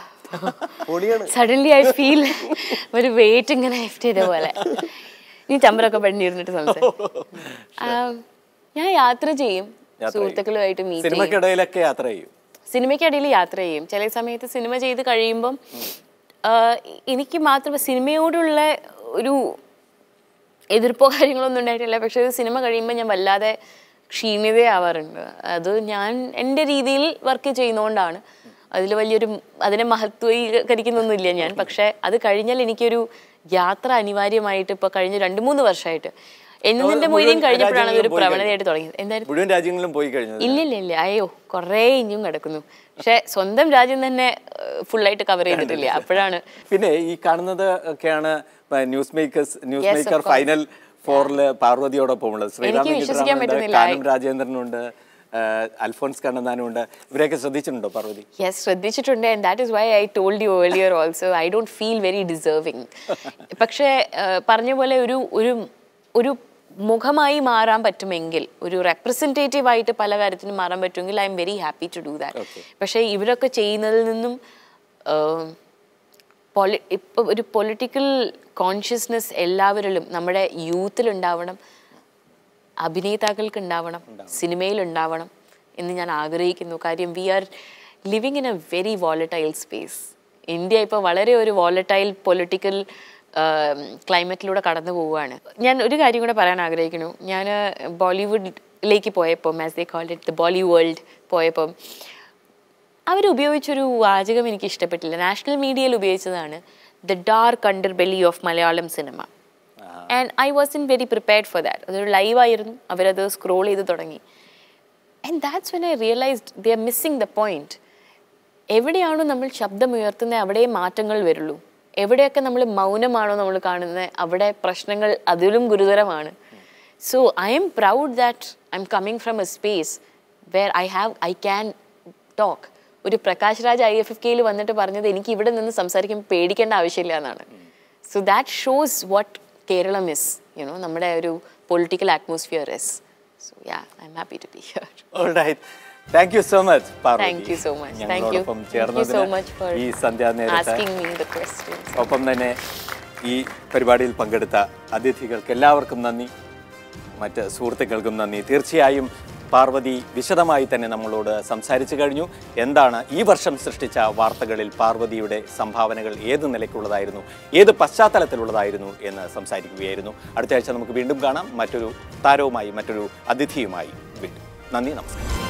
സഡൻലി ഐ ഫീൽ ഒരു വെയിറ്റ് ഇങ്ങനെ ലിഫ്റ്റ് ചെയ്ത പോലെ നീ ചമ്പറൊക്കെ പെണ്ണിരുന്നിട്ട് സംസാരിക്കും ആം, ഞാൻ യാത്ര ചെയ്യും യാത്ര ചെയ്യും. സുഹൃത്തുക്കളുമായിട്ട് മീറ്റ് ചെയ്യും സിനിമക്കിടയിലൊക്കെ യാത്ര ചെയ്യും സിനിമയ്ക്കിടയിൽ യാത്ര ചെയ്യും ചില സമയത്ത് സിനിമ ചെയ്ത് കഴിയുമ്പം ആഹ് എനിക്ക് മാത്രം സിനിമയോടുള്ള ഒരു എതിർപ്പോ കാര്യങ്ങളൊന്നും ഉണ്ടായിട്ടില്ല പക്ഷേ ഇത് സിനിമ കഴിയുമ്പോൾ ഞാൻ വല്ലാതെ ക്ഷീണിതയാവാറുണ്ട് അത് ഞാൻ എൻ്റെ രീതിയിൽ വർക്ക് ചെയ്യുന്നതുകൊണ്ടാണ് അതിൽ വലിയൊരു അതിനെ മഹത്വീകരിക്കുന്നൊന്നുമില്ല ഞാൻ പക്ഷേ അത് കഴിഞ്ഞാൽ എനിക്കൊരു യാത്ര അനിവാര്യമായിട്ട് ഇപ്പോൾ കഴിഞ്ഞ രണ്ട് മൂന്ന് വർഷമായിട്ട് എന്നതിൻ്റെ മൊയ്തീൻ മുഴുവൻ കഴിഞ്ഞപ്പോഴാണ് അതൊരു രാജ്യങ്ങളിലും പോയി പ്രവണതയായിട്ട് തുടങ്ങിയത് എന്തായിരുന്നു മുഴുവൻ രാജ്യങ്ങളിലും പോയി കഴിഞ്ഞു ഇല്ല ഇല്ല ഇല്ല അയ്യോ കുറേ ഇനിയും കിടക്കുന്നു പക്ഷെ സ്വന്തം രാജ്യം തന്നെ ഫുള്ളായിട്ട് കവർ ചെയ്തിട്ടില്ല അപ്പോഴാണ് പിന്നെ ഈ കാണുന്നത് ഒക്കെയാണ് news makers news Yes, of maker course. Final ഫോറില് പാർവതിയോടൊപ്പം ഉള്ളത് ശ്രീറാം എനിക്ക് വിശ്വസിക്കാൻ വെങ്കിട്ടരാമനുണ്ട് പറ്റുന്നില്ല. കാനം രാജേന്ദ്രനുണ്ട് ആ, അൽഫോൺസ് കണ്ണന്താനുണ്ട് ഇവരെയൊക്കെ ശ്രദ്ധിച്ചിട്ടുണ്ടോ പാർവതി യെസ് ശ്രദ്ധിച്ചിട്ടുണ്ട് and that is why I told you earlier also I don't feel very deserving പക്ഷേ ആ, പറഞ്ഞ പോലെ ഒരു ഒരു ഒരു മുഖമായി മാറാൻ പറ്റുമെങ്കിൽ ഒരു റെപ്രസെൻറ്റേറ്റീവ് ആയിട്ട് പല കാര്യത്തിനും മാറാൻ പറ്റുമെങ്കിൽ I'm very happy to do that പക്ഷേ ഇവരൊക്കെ ചെയ്യുന്നതിൽ നിന്നും പൊളി ഇപ്പോൾ ഒരു പൊളിറ്റിക്കൽ കോൺഷ്യസ്നെസ് എല്ലാവരിലും നമ്മുടെ യൂത്തിൽ ഉണ്ടാവണം അഭിനേതാക്കൾക്ക് ഉണ്ടാവണം സിനിമയിൽ ഉണ്ടാവണം എന്ന് ഞാൻ ആഗ്രഹിക്കുന്നു കാര്യം we are living in a very volatile space India ഇപ്പോൾ വളരെ ഒരു വോളറ്റൈൽ പൊളിറ്റിക്കൽ ക്ലൈമറ്റിലൂടെ കടന്നു പോവുകയാണ് ഞാൻ ഒരു കാര്യം കൂടെ പറയാൻ ആഗ്രഹിക്കുന്നു ഞാൻ ബോളിവുഡിലേക്ക് പോയപ്പം as they call it the Bolly world പോയപ്പം അവരുപയോഗിച്ചൊരു വാചകം എനിക്ക് ഇഷ്ടപ്പെട്ടില്ല നാഷണൽ മീഡിയയിൽ ഉപയോഗിച്ചതാണ് the dark underbelly of Malayalam cinema and I was in very prepared for that അതൊരു ലൈവായിരുന്നു അവരത് സ്ക്രോൾ ചെയ്ത് തുടങ്ങി and that's when I realised they're missing the point എവിടെയാണോ നമ്മൾ ശബ്ദമുയർത്തുന്നത് അവിടെ മാറ്റങ്ങൾ വരുള്ളൂ എവിടെയൊക്കെ നമ്മൾ മൗനമാണോ നമ്മൾ കാണുന്നത് അവിടെ പ്രശ്നങ്ങൾ അതിലും ഗുരുതരമാണ് so I'm proud that I'm coming from a space where I have I can talk ഒരു Prakash Raj I F F കെയിൽ വന്നിട്ട് പറഞ്ഞത് എനിക്ക് ഇവിടെ നിന്ന് സംസാരിക്കുമ്പോൾ പേടിക്കേണ്ട ആവശ്യമില്ല എന്നാണ് so that shows what Keralam is you know നമ്മുടെ ഒരു political atmosphere is so ya I'm happy to be here thank you so much Thank you so much. Thank you. ഞങ്ങളോടൊപ്പം Thank you so ചേർന്നതിന് much for ഈ സന്ധ്യാനേരത്ത് asking me the questions. ഒപ്പം തന്നെ ഈ പരിപാടിയിൽ പങ്കെടുത്ത അതിഥികൾക്ക് എല്ലാവർക്കും നന്ദി മറ്റ് സുഹൃത്തുക്കൾക്കും നന്ദി തീർച്ചയായും പാർവതി വിശദമായി തന്നെ നമ്മളോട് സംസാരിച്ചു കഴിഞ്ഞു എന്താണ് ഈ വർഷം സൃഷ്ടിച്ച വാർത്തകളിൽ പാർവതിയുടെ സംഭാവനകൾ ഏത് നിലയ്ക്കുള്ളതായിരുന്നു ഏത് പശ്ചാത്തലത്തിലുള്ളതായിരുന്നു എന്ന് സംസാരിക്കുകയായിരുന്നു അടുത്ത ആഴ്ച നമുക്ക് വീണ്ടും കാണാം മറ്റൊരു താരവുമായി മറ്റൊരു അതിഥിയുമായി വീണ്ടും നന്ദി നമസ്കാരം